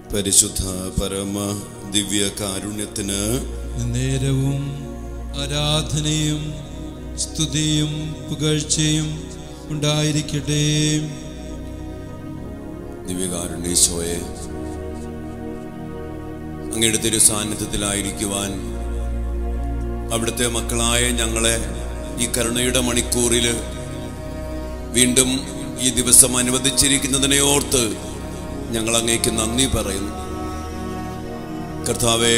പരിശുദ്ധ പരമ ദിവ്യ കാരുണ്യത്തിന് നേരവും ആരാധനയും സ്തുതിയും പുകഴ്ചയും ഉണ്ടായിരിക്കട്ടെ ദിവ്യകാരുണ്യേശോയെ അങ്ങയുടെ തിരു സാന്നിധ്യത്തിലായിരിക്കുവാൻ അവിടുത്തെ മക്കളായ ഞങ്ങളെ ഈ കരുണയുടെ മണിക്കൂറിൽ വീണ്ടും ഈ ദിവസം അനുവദിച്ചിരിക്കുന്നതിനെ ഓർത്ത് ഞങ്ങൾ അങ്ങേക്ക് നന്ദി പറയുന്നു കർത്താവെ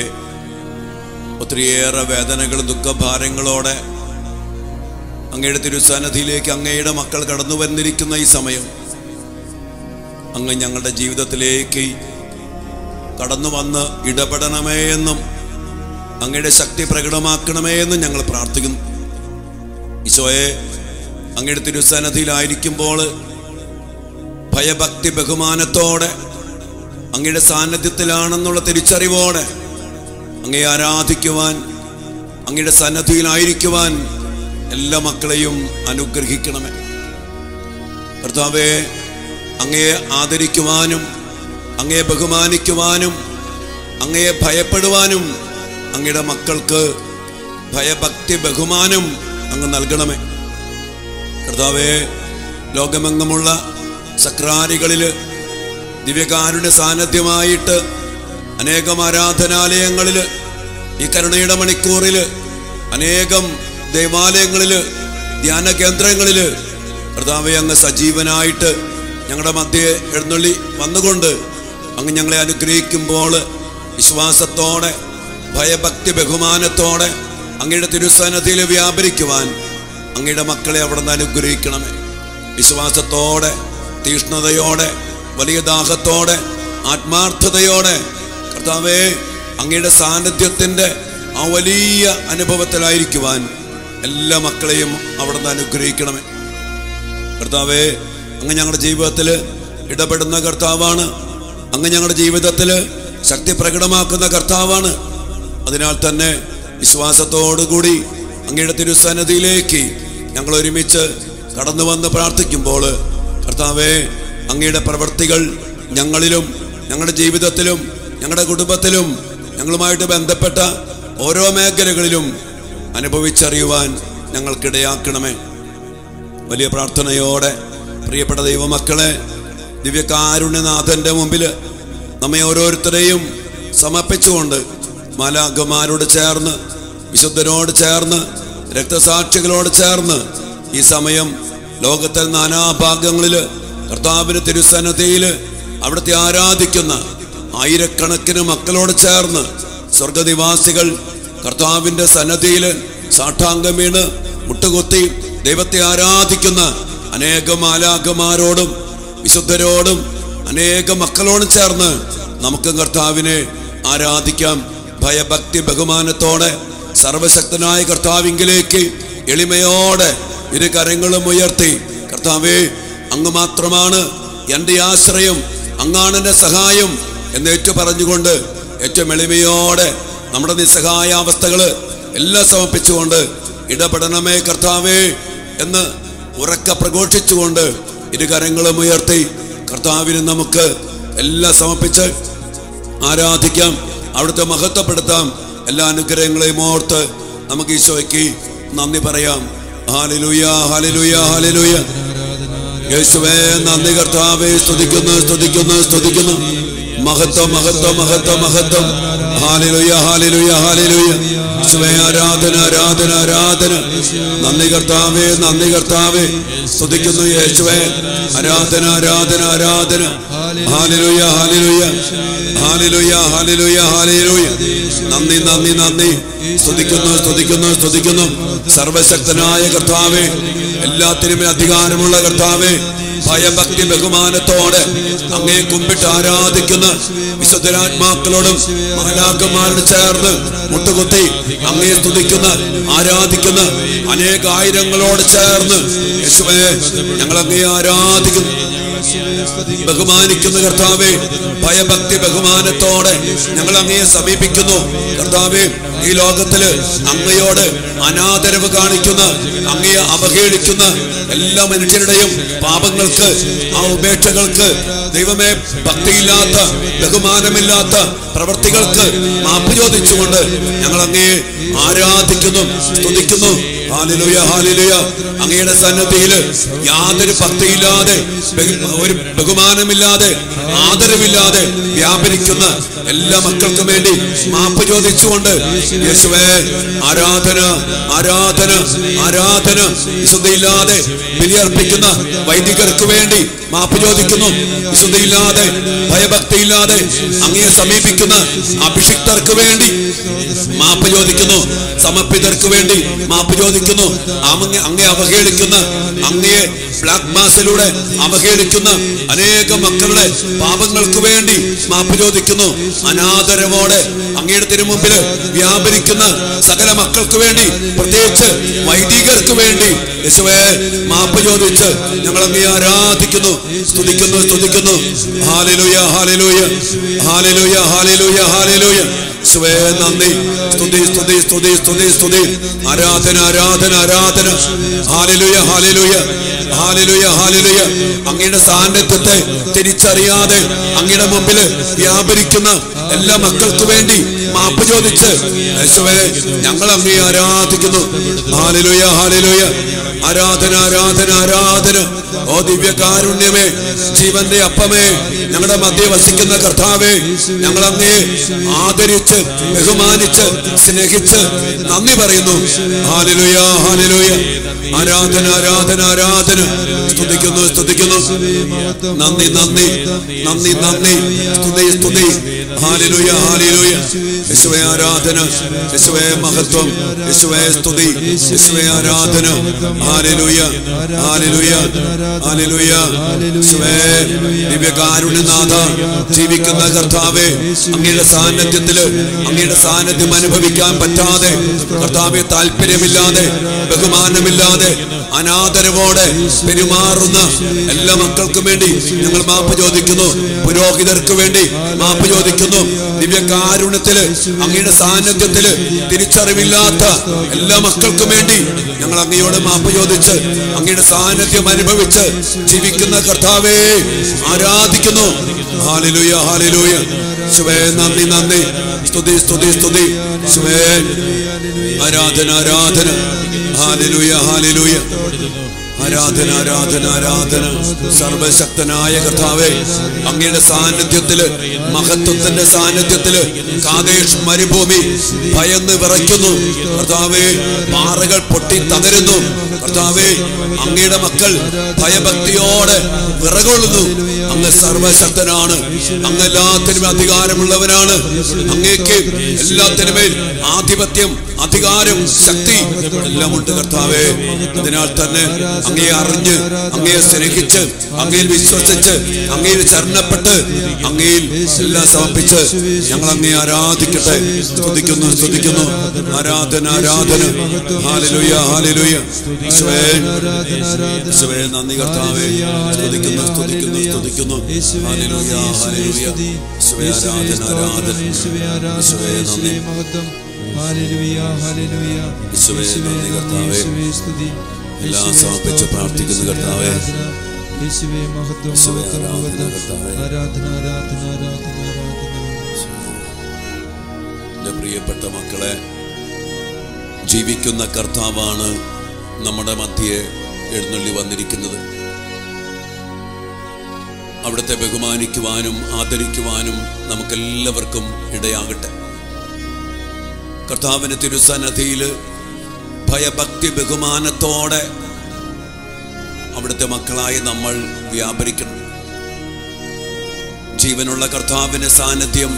ഒത്തിരിയേറെ വേദനകളും ദുഃഖഭാരങ്ങളോടെ അങ്ങയുടെ തിരുസന്നിധിയിലേക്ക് അങ്ങയുടെ മക്കൾ കടന്നു വന്നിരിക്കുന്ന ഈ സമയം അങ്ങ് ഞങ്ങളുടെ ജീവിതത്തിലേക്ക് കടന്നു വന്ന് ഇടപെടണമേ എന്നും അങ്ങയുടെ ശക്തി പ്രകടമാക്കണമേ എന്നും ഞങ്ങൾ പ്രാർത്ഥിക്കുന്നു ഈശോയെ അങ്ങയുടെ തിരുസന്നിധിയിലായിരിക്കുമ്പോൾ ഭയഭക്തി ബഹുമാനത്തോടെ അങ്ങയുടെ സാന്നിധ്യത്തിലാണെന്നുള്ള തിരിച്ചറിവോടെ അങ്ങയെ ആരാധിക്കുവാൻ അങ്ങയുടെ സന്നദ്ധിയിലായിരിക്കുവാൻ എല്ലാ മക്കളെയും അനുഗ്രഹിക്കണമേ കർത്താവെ അങ്ങയെ ആദരിക്കുവാനും അങ്ങയെ ബഹുമാനിക്കുവാനും അങ്ങയെ ഭയപ്പെടുവാനും അങ്ങയുടെ മക്കൾക്ക് ഭയഭക്തി ബഹുമാനം അങ്ങ് നൽകണമേ കർത്താവെ ലോകമെങ്ങുമുള്ള സക്രാരികളിൽ ദിവ്യകാരുണ്യ സാന്നിധ്യമായിട്ട് അനേകം ആരാധനാലയങ്ങളിൽ ഈ കരുണയുടെ മണിക്കൂറിൽ അനേകം ദേവാലയങ്ങളിൽ ധ്യാന കേന്ദ്രങ്ങളിൽ കർത്താവെ അങ്ങ് സജീവനായിട്ട് ഞങ്ങളുടെ മധ്യേ എഴുന്നള്ളി വന്നുകൊണ്ട് അങ്ങ് ഞങ്ങളെ അനുഗ്രഹിക്കുമ്പോൾ വിശ്വാസത്തോടെ ഭയഭക്തി ബഹുമാനത്തോടെ അങ്ങയുടെ തിരുസന്നതിയിൽ വ്യാപരിക്കുവാൻ അങ്ങയുടെ മക്കളെ അവിടെ നിന്ന് അനുഗ്രഹിക്കണമേ വിശ്വാസത്തോടെ തീഷ്ണതയോടെ വലിയ ദാഹത്തോടെ ആത്മാർത്ഥതയോടെ കർത്താവേ അങ്ങയുടെ സാന്നിധ്യത്തിൻ്റെ ആ വലിയ അനുഭവത്തിലായിരിക്കുവാൻ എല്ലാ മക്കളെയും അവിടെ നിന്ന് അനുഗ്രഹിക്കണമേ കർത്താവേ അങ്ങ് ഞങ്ങളുടെ ജീവിതത്തിൽ ഇടപെടുന്ന കർത്താവാണ് അങ്ങ് ഞങ്ങളുടെ ജീവിതത്തിൽ ശക്തി പ്രകടമാക്കുന്ന കർത്താവാണ് അതിനാൽ തന്നെ വിശ്വാസത്തോടുകൂടി അങ്ങയുടെ തിരുസന്നിധിയിലേക്ക് ഞങ്ങൾ ഒരുമിച്ച് കടന്നു വന്ന് പ്രാർത്ഥിക്കുമ്പോൾ കർത്താവേ അങ്ങയുടെ പ്രവൃത്തികൾ ഞങ്ങളിലും ഞങ്ങളുടെ ജീവിതത്തിലും ഞങ്ങളുടെ കുടുംബത്തിലും ഞങ്ങളുമായിട്ട് ബന്ധപ്പെട്ട ഓരോ മേഖലകളിലും അനുഭവിച്ചറിയുവാൻ ഞങ്ങൾക്കിടയാക്കണമേ വലിയ പ്രാർത്ഥനയോടെ പ്രിയപ്പെട്ട ദൈവമക്കളെ ദിവ്യകാരുണ്യനാഥന്റെ മുമ്പിൽ നമ്മെ ഓരോരുത്തരെയും സമർപ്പിച്ചുകൊണ്ട് മാലാഖമാരോട് ചേർന്ന് വിശുദ്ധരോട് ചേർന്ന് രക്തസാക്ഷികളോട് ചേർന്ന് ഈ സമയം ലോകത്തെ നാനാഭാഗങ്ങളിൽ കർത്താവിന് തിരുസന്നതയിൽ അവിടുത്തെ ആരാധിക്കുന്ന ആയിരക്കണക്കിന് മക്കളോട് ചേർന്ന് സ്വർഗനിവാസികൾ കർത്താവിന്റെ സന്നദ്ധിയിൽ സാഷ്ടാംഗം വീണ് മുട്ടുകുത്തി ദൈവത്തെ ആരാധിക്കുന്ന അനേകം മാലാഖമാരോടും വിശുദ്ധരോടും അനേകം മക്കളോടും ചേർന്ന് നമുക്ക് കർത്താവിനെ ആരാധിക്കാം ഭയഭക്തി ബഹുമാനത്തോടെ സർവശക്തനായ കർത്താവിങ്കിലേക്ക് എളിമയോടെ ഇരു കരങ്ങളും ഉയർത്തി കർത്താവേ അങ്ങ് മാത്രമാണ് എൻ്റെ ആശ്രയം അങ്ങാണ് എൻ്റെ സഹായം എന്ന് ഏറ്റു പറഞ്ഞുകൊണ്ട് ഏറ്റവും എളിമയോടെ നമ്മുടെ നിസ്സഹായ അവസ്ഥകൾ എല്ലാം സമർപ്പിച്ചുകൊണ്ട് ഇടപെടണമേ കർത്താവേ എന്ന് ഉറക്ക പ്രഘോഷിച്ചുകൊണ്ട് ഇരു കരങ്ങളും ഉയർത്തി കർത്താവിന് നമുക്ക് എല്ലാം സമർപ്പിച്ച് ആരാധിക്കാം അവിടുത്തെ മഹത്വപ്പെടുത്താം എല്ലാ അനുഗ്രഹങ്ങളെയും ഓർത്ത് നമുക്ക് ഈശോയ്ക്ക് നന്ദി പറയാം ഹാലലുയ ഹാലലുയ ഹാലലുയ യേശുവേ നന്ദി കർത്താവേ സ്തുതിക്കുന്നു സ്തുതിക്കുന്നു സ്തുതിക്കുന്നു മഹത്വം മഹത്വം മഹത്വം മഹത്വം ഹാലലുയ ഹാലലുയ ഹാലലുയ യേശുവേ ആരാധന ആരാധന ആരാധന നന്ദി കർത്താവേ നന്ദി കർത്താവേ സ്തുതിക്കുന്നു യേശുവേ ആരാധന ആരാധന ആരാധന ഹാലലുയ ഹാലലുയ ഹാലലുയ ഹാലലുയ ഹാലലുയ നന്ദി നന്ദി നന്ദി സ്തുതിക്കുന്നു സ്തുതിക്കുന്നു സ്തുതിക്കുന്നു സർവശക്തനായ കർത്താവേ എല്ലാത്തിനും അധികാരമുള്ള കർത്താവേ ഭയഭക്തി ബഹുമാനത്തോടെ അങ്ങേ കുമ്പിട്ട് ആരാധിക്കുന്ന വിശുദ്ധരാത്മാക്കളോടും മാലാക്കന്മാരോട് ചേർന്ന് മുട്ടുകുത്തി അങ്ങയെ സ്തുതിക്കുന്ന ആരാധിക്കുന്ന അനേക ആയിരങ്ങളോട് ചേർന്ന് യേശുവേ ഞങ്ങൾ അങ്ങയെ ആരാധിക്കുന്നു ബഹുമാനിക്കുന്ന കർത്താവെ ഭയഭക്തി ബഹുമാനത്തോടെ ഞങ്ങൾ അങ്ങയെ സമീപിക്കുന്നു കർത്താവെ ഈ ലോകത്തില് അങ്ങയോട് അനാദരവ് കാണിക്കുന്ന അങ്ങയെ അവഹേളിക്കുന്ന എല്ലാ മനുഷ്യരുടെയും പാപങ്ങൾക്ക് ആ ഉപേക്ഷകൾക്ക് ദൈവമേ ഭക്തിയില്ലാത്ത ബഹുമാനമില്ലാത്ത പ്രവർത്തികൾക്ക് മാപ്പ് ചോദിച്ചുകൊണ്ട് ഞങ്ങൾ അങ്ങയെ ആരാധിക്കുന്നു സ്തുതിക്കുന്നു ഹാലിലുയ ഹാലിലുയ അങ്ങയുടെ സന്നദ്ധിയിൽ യാതൊരു ഭക്തിയില്ലാതെ ബഹു- ഒരു ബഹുമാനമില്ലാതെ ആദരവില്ലാതെ വ്യാപരിക്കുന്ന എല്ലാ മക്കൾക്കും വേണ്ടി മാപ്പ് ചോദിച്ചുകൊണ്ട് യേശുവേ ആരാധന ആരാധന ആരാധന വിശുദ്ധിയില്ലാതെ ബലിയർപ്പിക്കുന്ന വൈദികർക്ക് വേണ്ടി മാപ്പ് ചോദിക്കുന്നു വിശുദ്ധിയില്ലാതെ ഭയഭക്തിയില്ലാതെ അങ്ങയെ സമീപിക്കുന്ന അഭിഷിക്തർക്ക് വേണ്ടി മാപ്പ് ചോദിക്കുന്നു സമർപ്പിതർക്ക് വേണ്ടി മാപ്പ് ചോദിക്കുന്നു അങ്ങ അങ്ങയെ അവഹേളിക്കുന്ന അങ്ങയെ ബ്ലാക്ക് മാസിലൂടെ അവഹേളിക്കുന്ന അനേകം മക്കളുടെ പാപങ്ങൾക്ക് വേണ്ടി മാപ്പ് ചോദിക്കുന്നു അനാദരവോടെ അങ്ങയുടെ തിരുമുമ്പിൽ വ്യാപരിക്കുന്ന സകല മക്കൾക്ക് വേണ്ടി പ്രത്യേകിച്ച് വൈദികർക്ക് വേണ്ടി യേശുവേ മാപ്പ് ചോദിച്ച് ഞങ്ങൾ അങ്ങേ ആരാധിക്കുന്നു സ്തുതിക്കുന്നു സ്തുതിക്കുന്നു ഹാലലുയ ഹാലലുയ ഹാലലുയ ഹാലലുയ ഹാലലുയ യേശുവേ നന്ദി സ്തുതി സ്തുതി സ്തുതി സ്തുതി സ്തുതി ആരാധന ആരാധന ആരാധന ഹാലലുയ ഹാലലുയ ഹാലലുയ ഹാലലുയ അങ്ങയുടെ സാന്നിധ്യത്തെ തിരിച്ചറിയാതെ അങ്ങയുടെ മുമ്പിൽ വ്യാപരിക്കുന്ന എല്ലാ മക്കൾക്ക് വേണ്ടി മാപ്പ് ചോദിച്ച് യേശുവേ ഞങ്ങൾ അങ്ങേ ആരാധിക്കുന്നു ഹാലലുയ ഹാലലുയ ആരാധന ആരാധന ആരാധന ഓ ദിവ്യകാരുണ്യമേ ജീവന്റെ അപ്പമേ ഞങ്ങളുടെ മധ്യ വസിക്കുന്ന കർത്താവേ ഞങ്ങൾ അങ്ങേ ആദരിച്ച് ബഹുമാനിച്ച് സ്നേഹിച്ച് നന്ദി പറയുന്നു ഹാലലുയ ഹാലലുയ ആരാധന ആരാധന ആരാധന സ്തുതിക്കുന്നു സ്തുതിക്കുന്നു നന്ദി നന്ദി നന്ദി നന്ദി സ്തുതി സ്തുതി ഹാലലുയ ഹാലലുയ യേശുവേ ആരാധന യേശുവേ മഹത്വം യേശുവേ സ്തുതി യേശുവേ ആരാധന ഹാലലുയ ഹാലലുയ ഹാലലുയ യേശുവേ ദിവ്യകാരുണ്യനാഥ ജീവിക്കുന്ന കർത്താവേ അങ്ങയുടെ സാന്നിധ്യത്തില് അങ്ങയുടെ സാന്നിധ്യം അനുഭവിക്കാൻ പറ്റാതെ കർത്താവെ താല്പര്യമില്ലാതെ ബഹുമാനമില്ലാതെ അനാദരവോടെ പെരുമാറുന്ന എല്ലാ മക്കൾക്കും വേണ്ടി ഞങ്ങൾ മാപ്പ് ചോദിക്കുന്നു പുരോഹിതർക്ക് വേണ്ടി മാപ്പ് ചോദിക്കുന്നു ദിവ്യകാരുണ്യത്തില് അങ്ങയുടെ സാന്നിധ്യത്തില് തിരിച്ചറിവില്ലാത്ത എല്ലാ മക്കൾക്കും വേണ്ടി ഞങ്ങൾ അങ്ങയോട് മാപ്പ് ചോദിച്ച് അങ്ങയുടെ സാന്നിധ്യം അനുഭവിച്ച് ജീവിക്കുന്ന കർത്താവേ ആരാധിക്കുന്നു ഹാലിലുയ ഹാലിലുയ ശിവേ നന്ദി നന്ദി സ്തുതി സ്തുതി സ്തുതി ശിവേ ആരാധന ആരാധന ഹാലിലുയ ഹാലിലുയ ആരാധന ആരാധന ആരാധന സർവശക്തനായ കർത്താവേ അങ്ങയുടെ സാന്നിധ്യത്തില് മഹത്വത്തിന്റെ സാന്നിധ്യത്തില് കാതേഷ് മരുഭൂമി ഭയന്ന് വിറയ്ക്കുന്നു കർത്താവേ പാറകൾ പൊട്ടി തകരുന്നു കർത്താവേ അങ്ങയുടെ മക്കൾ ഭയഭക്തിയോടെ വിറകൊള്ളുന്നു അങ്ങ് സർവശക്തനാണ് അങ്ങ് എല്ലാത്തിനും അധികാരമുള്ളവനാണ് അങ്ങേക്ക് എല്ലാത്തിനുമേൽ ആധിപത്യം അധികാരം ശക്തി എല്ലാം ഉണ്ട് കർത്താവേ അതിനാൽ തന്നെ അങ്ങയെ അറിഞ്ഞ് അങ്ങയെ സ്നേഹിച്ച് അങ്ങയിൽ വിശ്വസിച്ച് അങ്ങയിൽ ചരണപ്പെട്ട് അങ്ങയിൽ എല്ലാം സമർപ്പിച്ച് ഞങ്ങൾ അങ്ങയെ ആരാധിക്കട്ടെ സ്തുതിക്കുന്നു സ്തുതിക്കുന്നു ആരാധന ആരാധന ഹാലലുയ ഹാലലുയ ഈശോയേ, ഈശോയേ, നന്ദി കർത്താവേ സ്തുതിക്കുന്നു സ്തുതിക്കുന്നു സ്തുതിക്കുന്നു ഹാലലുയ ഹാലലുയ ഈശോയേ, ആരാധന ആരാധന ഈശോയേ, നന്ദി ഈശോയേ, നന്ദി കർത്താവേ. എല്ലാം സമർപ്പിച്ച് പ്രാർത്ഥിക്കുന്നു കർത്താവേ. യേശുവേ മഹത്വം ഈശോയേ, മഹത്വം ആരാധന മഹത്വം കർത്താവേ. ആരാധന ആരാധന ആരാധന ആരാധന എൻ്റെ പ്രിയപ്പെട്ട മക്കളെ ജീവിക്കുന്ന കർത്താവാണ് നമ്മുടെ മധ്യയെ എഴുന്നള്ളി വന്നിരിക്കുന്നത് അവിടുത്തെ ബഹുമാനിക്കുവാനും ആദരിക്കുവാനും നമുക്കെല്ലാവർക്കും ഇടയാകട്ടെ കർത്താവിന് തിരുസന്നധിയിൽ ഭയഭക്തി ബഹുമാനത്തോടെ അവിടുത്തെ മക്കളായി നമ്മൾ വ്യാപരിക്കണം ജീവനുള്ള കർത്താവിന് സാന്നിധ്യം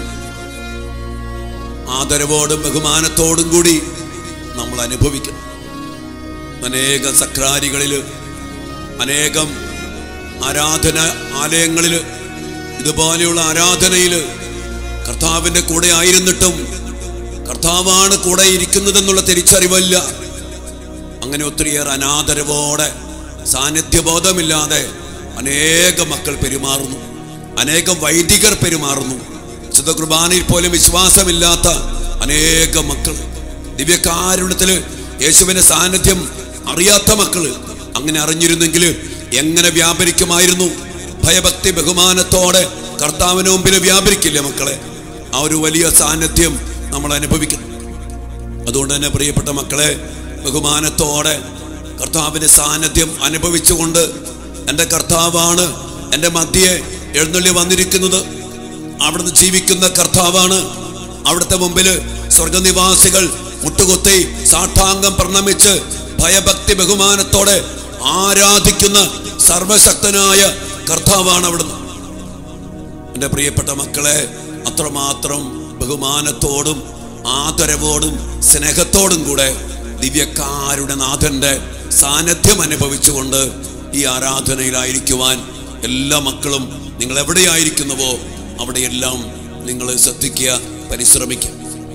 ആദരവോടും ബഹുമാനത്തോടും കൂടി നമ്മൾ അനുഭവിക്കണം അനേക സക്രാരികളിൽ അനേകം ആരാധന ആലയങ്ങളിൽ ഇതുപോലെയുള്ള ആരാധനയിൽ കർത്താവിൻ്റെ കൂടെ ആയിരുന്നിട്ടും കർത്താവാണ് കൂടെ ഇരിക്കുന്നതെന്നുള്ള തിരിച്ചറിവല്ല അങ്ങനെ ഒത്തിരിയേറെ അനാദരവോടെ സാന്നിധ്യബോധമില്ലാതെ അനേക മക്കൾ പെരുമാറുന്നു അനേകം വൈദികർ പെരുമാറുന്നു വിശുദ്ധ കുർബാനയിൽ പോലും വിശ്വാസമില്ലാത്ത അനേക മക്കൾ ദിവ്യകാരുണ്യത്തില് യേശുവിന്റെ സാന്നിധ്യം അറിയാത്ത മക്കള് അങ്ങനെ അറിഞ്ഞിരുന്നെങ്കിൽ എങ്ങനെ വ്യാപരിക്കുമായിരുന്നു ഭയഭക്തി ബഹുമാനത്തോടെ കർത്താവിന് മുമ്പിൽ വ്യാപരിക്കില്ല മക്കളെ ആ ഒരു വലിയ സാന്നിധ്യം നമ്മൾ അനുഭവിക്കണം അതുകൊണ്ട് തന്നെ പ്രിയപ്പെട്ട മക്കളെ ബഹുമാനത്തോടെ കർത്താവിന്റെ സാന്നിധ്യം അനുഭവിച്ചുകൊണ്ട് എൻ്റെ കർത്താവാണ് എൻ്റെ മധ്യയെ എഴുന്നള്ളി വന്നിരിക്കുന്നത് അവിടുന്ന് ജീവിക്കുന്ന കർത്താവാണ് അവിടുത്തെ മുമ്പിൽ സ്വർഗനിവാസികൾ മുട്ടുകുത്തി സാഷ്ടാംഗം പ്രണമിച്ച് ഭയഭക്തി ബഹുമാനത്തോടെ ആരാധിക്കുന്ന സർവശക്തനായ കർത്താവാണ് അവിടുന്ന് എൻ്റെ പ്രിയപ്പെട്ട മക്കളെ അത്രമാത്രം ബഹുമാനത്തോടും ആദരവോടും സ്നേഹത്തോടും കൂടെ ദിവ്യക്കാരുടെ നാഥന്റെ സാന്നിധ്യം അനുഭവിച്ചുകൊണ്ട് ഈ ആരാധനയിലായിരിക്കുവാൻ എല്ലാ മക്കളും നിങ്ങൾ എവിടെയായിരിക്കുന്നുവോ അവിടെയെല്ലാം നിങ്ങൾ ശ്രദ്ധിക്കുക പരിശ്രമിക്കുക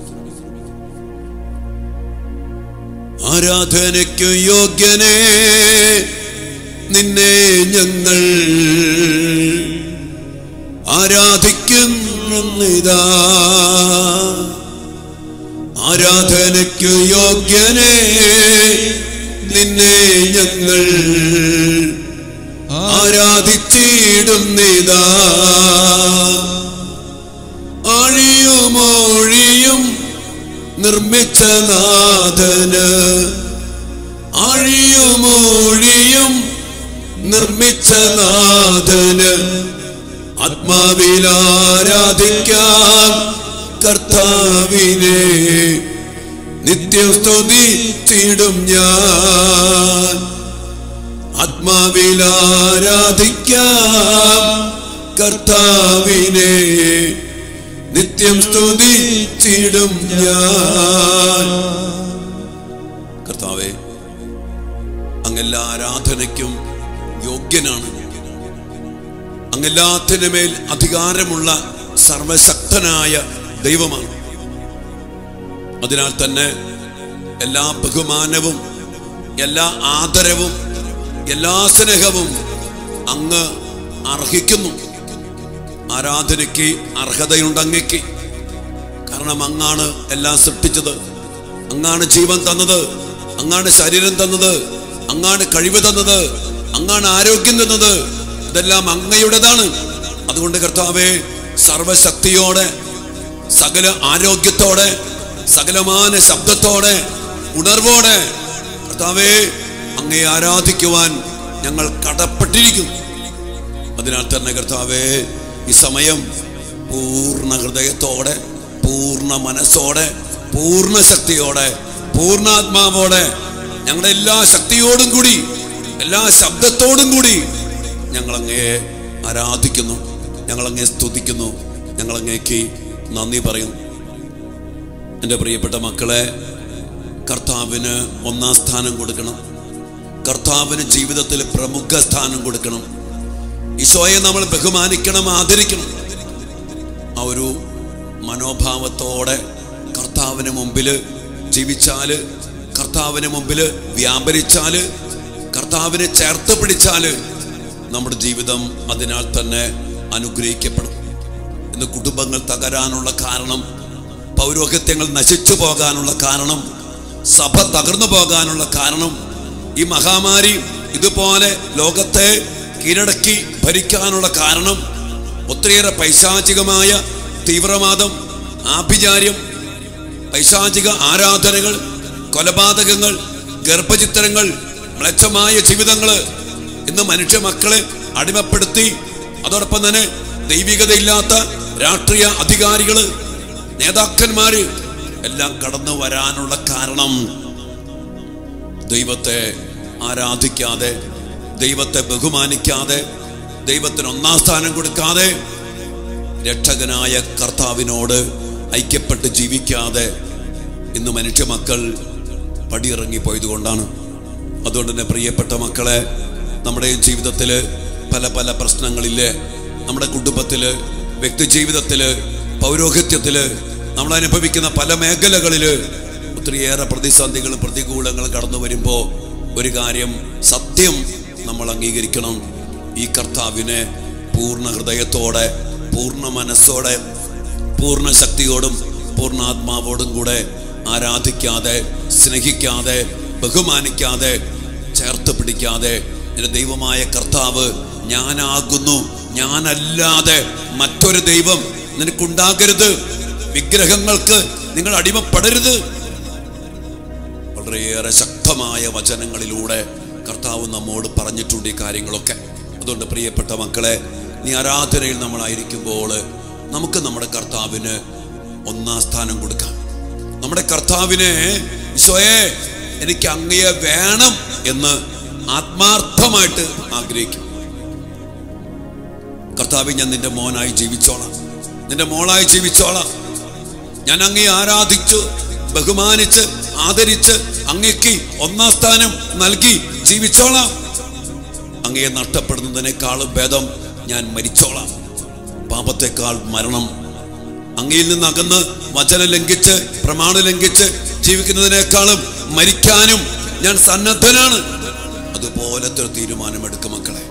ആരാധനയ്ക്കു യോഗ്യനേ നിന്നെ ഞങ്ങൾ ആരാധിക്കുന്നിതാ ആരാധനയ്ക്കു യോഗ്യനേ നിന്നെ ഞങ്ങൾ ആരാധിച്ചിടുന്നിതാ അഴിയുമൊഴിയും നിർമ്മിച്ച നാഥന് അഴിയുമൊഴിയും നിർമ്മിച്ച നാഥന് ആത്മാവിലാരാധിക്കാം കർത്താവിനെ നിത്യം സ്തുതിച്ചിടും ഞാൻ ആത്മാവിലാരാധിക്കാം കർത്താവിനെ നിത്യം സ്തുതിച്ചിടും ഞാൻ കർത്താവെ അങ്ങെല്ലാ ആരാധനയ്ക്കും യോഗ്യനാണ് അങ്ങെല്ലാത്തിനുമേൽ അധികാരമുള്ള സർവശക്തനായ ദൈവമാണ് അതിനാൽ തന്നെ എല്ലാ ബഹുമാനവും എല്ലാ ആദരവും എല്ലാ സ്നേഹവും അങ്ങ് അർഹിക്കുന്നു ആരാധനയ്ക്ക് അർഹതയുണ്ട് അങ്ങയ്ക്ക് കാരണം അങ്ങാണ് എല്ലാം സൃഷ്ടിച്ചത് അങ്ങാണ് ജീവൻ തന്നത് അങ്ങാണ് ശരീരം തന്നത് അങ്ങാണ് കഴിവ് തന്നത് അങ്ങാണ് ആരോഗ്യം തന്നത് ഇതെല്ലാം അങ്ങയുടേതാണ് അതുകൊണ്ട് കർത്താവെ സർവശക്തിയോടെ സകല ആരോഗ്യത്തോടെ സകലമാന ശബ്ദത്തോടെ ഉണർവോടെ കർത്താവെ അങ്ങയെ ആരാധിക്കുവാൻ ഞങ്ങൾ കടപ്പെട്ടിരിക്കുന്നു അതിനാൽ തന്നെ കർത്താവേ ഈ സമയം പൂർണ്ണ ഹൃദയത്തോടെ പൂർണ്ണ മനസ്സോടെ പൂർണ്ണ ശക്തിയോടെ പൂർണ്ണാത്മാവോടെ ഞങ്ങളുടെ എല്ലാ ശക്തിയോടും കൂടി എല്ലാ ശബ്ദത്തോടും കൂടി ഞങ്ങളങ്ങയെ ആരാധിക്കുന്നു ഞങ്ങളങ്ങയെ സ്തുതിക്കുന്നു ഞങ്ങളങ്ങേക്ക് നന്ദി പറയുന്നു എൻ്റെ പ്രിയപ്പെട്ട മക്കളെ കർത്താവിന് ഒന്നാം സ്ഥാനം കൊടുക്കണം കർത്താവിന് ജീവിതത്തിൽ പ്രമുഖ സ്ഥാനം കൊടുക്കണം ഈശോയെ നമ്മൾ ബഹുമാനിക്കണം ആദരിക്കണം ആ ഒരു മനോഭാവത്തോടെ കർത്താവിന് മുമ്പിൽ ജീവിച്ചാല് കർത്താവിന് മുമ്പിൽ വ്യാപരിച്ചാല് കർത്താവിനെ ചേർത്ത് പിടിച്ചാല് നമ്മുടെ ജീവിതം അതിനാൽ തന്നെ അനുഗ്രഹിക്കപ്പെടും ഇന്ന് കുടുംബങ്ങൾ തകരാനുള്ള കാരണം പൗരോഹിത്യങ്ങൾ നശിച്ചു പോകാനുള്ള കാരണം സഭ തകർന്നു പോകാനുള്ള കാരണം ഈ മഹാമാരി ഇതുപോലെ ലോകത്തെ കീഴടക്കി ഭരിക്കാനുള്ള കാരണം ഒത്തിരിയേറെ പൈശാചികമായ തീവ്രവാദം ആഭിചാര്യം പൈശാചിക ആരാധനകൾ കൊലപാതകങ്ങൾ ഗർഭചിത്രങ്ങൾ മ്ലേച്ഛമായ ജീവിതങ്ങൾ ഇന്ന് മനുഷ്യ മക്കളെ അടിമപ്പെടുത്തി അതോടൊപ്പം തന്നെ ദൈവികതയില്ലാത്ത രാഷ്ട്രീയ അധികാരികള് നേതാക്കന്മാര് എല്ലാം കടന്നു വരാനുള്ള കാരണം ദൈവത്തെ ആരാധിക്കാതെ ദൈവത്തെ ബഹുമാനിക്കാതെ ദൈവത്തിന് ഒന്നാം സ്ഥാനം കൊടുക്കാതെ രക്ഷകനായ കർത്താവിനോട് ഐക്യപ്പെട്ട് ജീവിക്കാതെ ഇന്ന് മനുഷ്യ മക്കൾ പടിയിറങ്ങി പോയതുകൊണ്ടാണ് അതുകൊണ്ട് തന്നെ പ്രിയപ്പെട്ട മക്കളെ നമ്മുടെ ജീവിതത്തിൽ പല പല പ്രശ്നങ്ങളില്ലേ നമ്മുടെ കുടുംബത്തിൽ വ്യക്തി ജീവിതത്തിൽ പൗരോഹിത്യത്തിൽ നമ്മൾ അനുഭവിക്കുന്ന പല മേഖലകളിൽ ഒത്തിരിയേറെ പ്രതിസന്ധികളും പ്രതികൂലങ്ങളും കടന്നു വരുമ്പോൾ ഒരു കാര്യം സത്യം നമ്മൾ അംഗീകരിക്കണം ഈ കർത്താവിനെ പൂർണ്ണ ഹൃദയത്തോടെ പൂർണ്ണ മനസ്സോടെ പൂർണ്ണ ശക്തിയോടും പൂർണ്ണാത്മാവോടും കൂടെ ആരാധിക്കാതെ സ്നേഹിക്കാതെ ബഹുമാനിക്കാതെ ചേർത്ത് പിടിക്കാതെ എൻ്റെ ദൈവമായ കർത്താവ് ഞാനാകുന്നു ഞാനല്ലാതെ മറ്റൊരു ദൈവം നിനക്കുണ്ടാകരുത് വിഗ്രഹങ്ങൾക്ക് നിങ്ങൾ അടിമപ്പെടരുത് വളരെയേറെ ശക്തമായ വചനങ്ങളിലൂടെ കർത്താവ് നമ്മോട് പറഞ്ഞിട്ടുണ്ട് ഈ കാര്യങ്ങളൊക്കെ അതുകൊണ്ട് പ്രിയപ്പെട്ട മക്കളെ നീ ആരാധനയിൽ നമ്മളായിരിക്കുമ്പോൾ നമുക്ക് നമ്മുടെ കർത്താവിന് ഒന്നാം സ്ഥാനം കൊടുക്കാം നമ്മുടെ കർത്താവിനെ ഈശോയെ എനിക്ക് അങ്ങയെ വേണം എന്ന് ആത്മാർത്ഥമായിട്ട് ആഗ്രഹിക്കും കർത്താവ് ഞാൻ നിന്റെ മോനായി ജീവിച്ചോളാം നിന്റെ മോളായി ജീവിച്ചോളാം ഞാൻ അങ്ങേ ആരാധിച്ചു ബഹുമാനിച്ച് ആദരിച്ച് അങ്ങയ്ക്ക് ഒന്നാം സ്ഥാനം നൽകി ജീവിച്ചോളാം അങ്ങയെ നഷ്ടപ്പെടുന്നതിനേക്കാളും ഭേദം ഞാൻ മരിച്ചോളാം പാപത്തെക്കാൾ മരണം അങ്ങയിൽ നിന്ന് അകന്ന് വചനം ലംഘിച്ച് പ്രമാണം ലംഘിച്ച് ജീവിക്കുന്നതിനേക്കാളും മരിക്കാനും ഞാൻ സന്നദ്ധനാണ് അതുപോലത്തെ ഒരു തീരുമാനമെടുക്കും മക്കളെ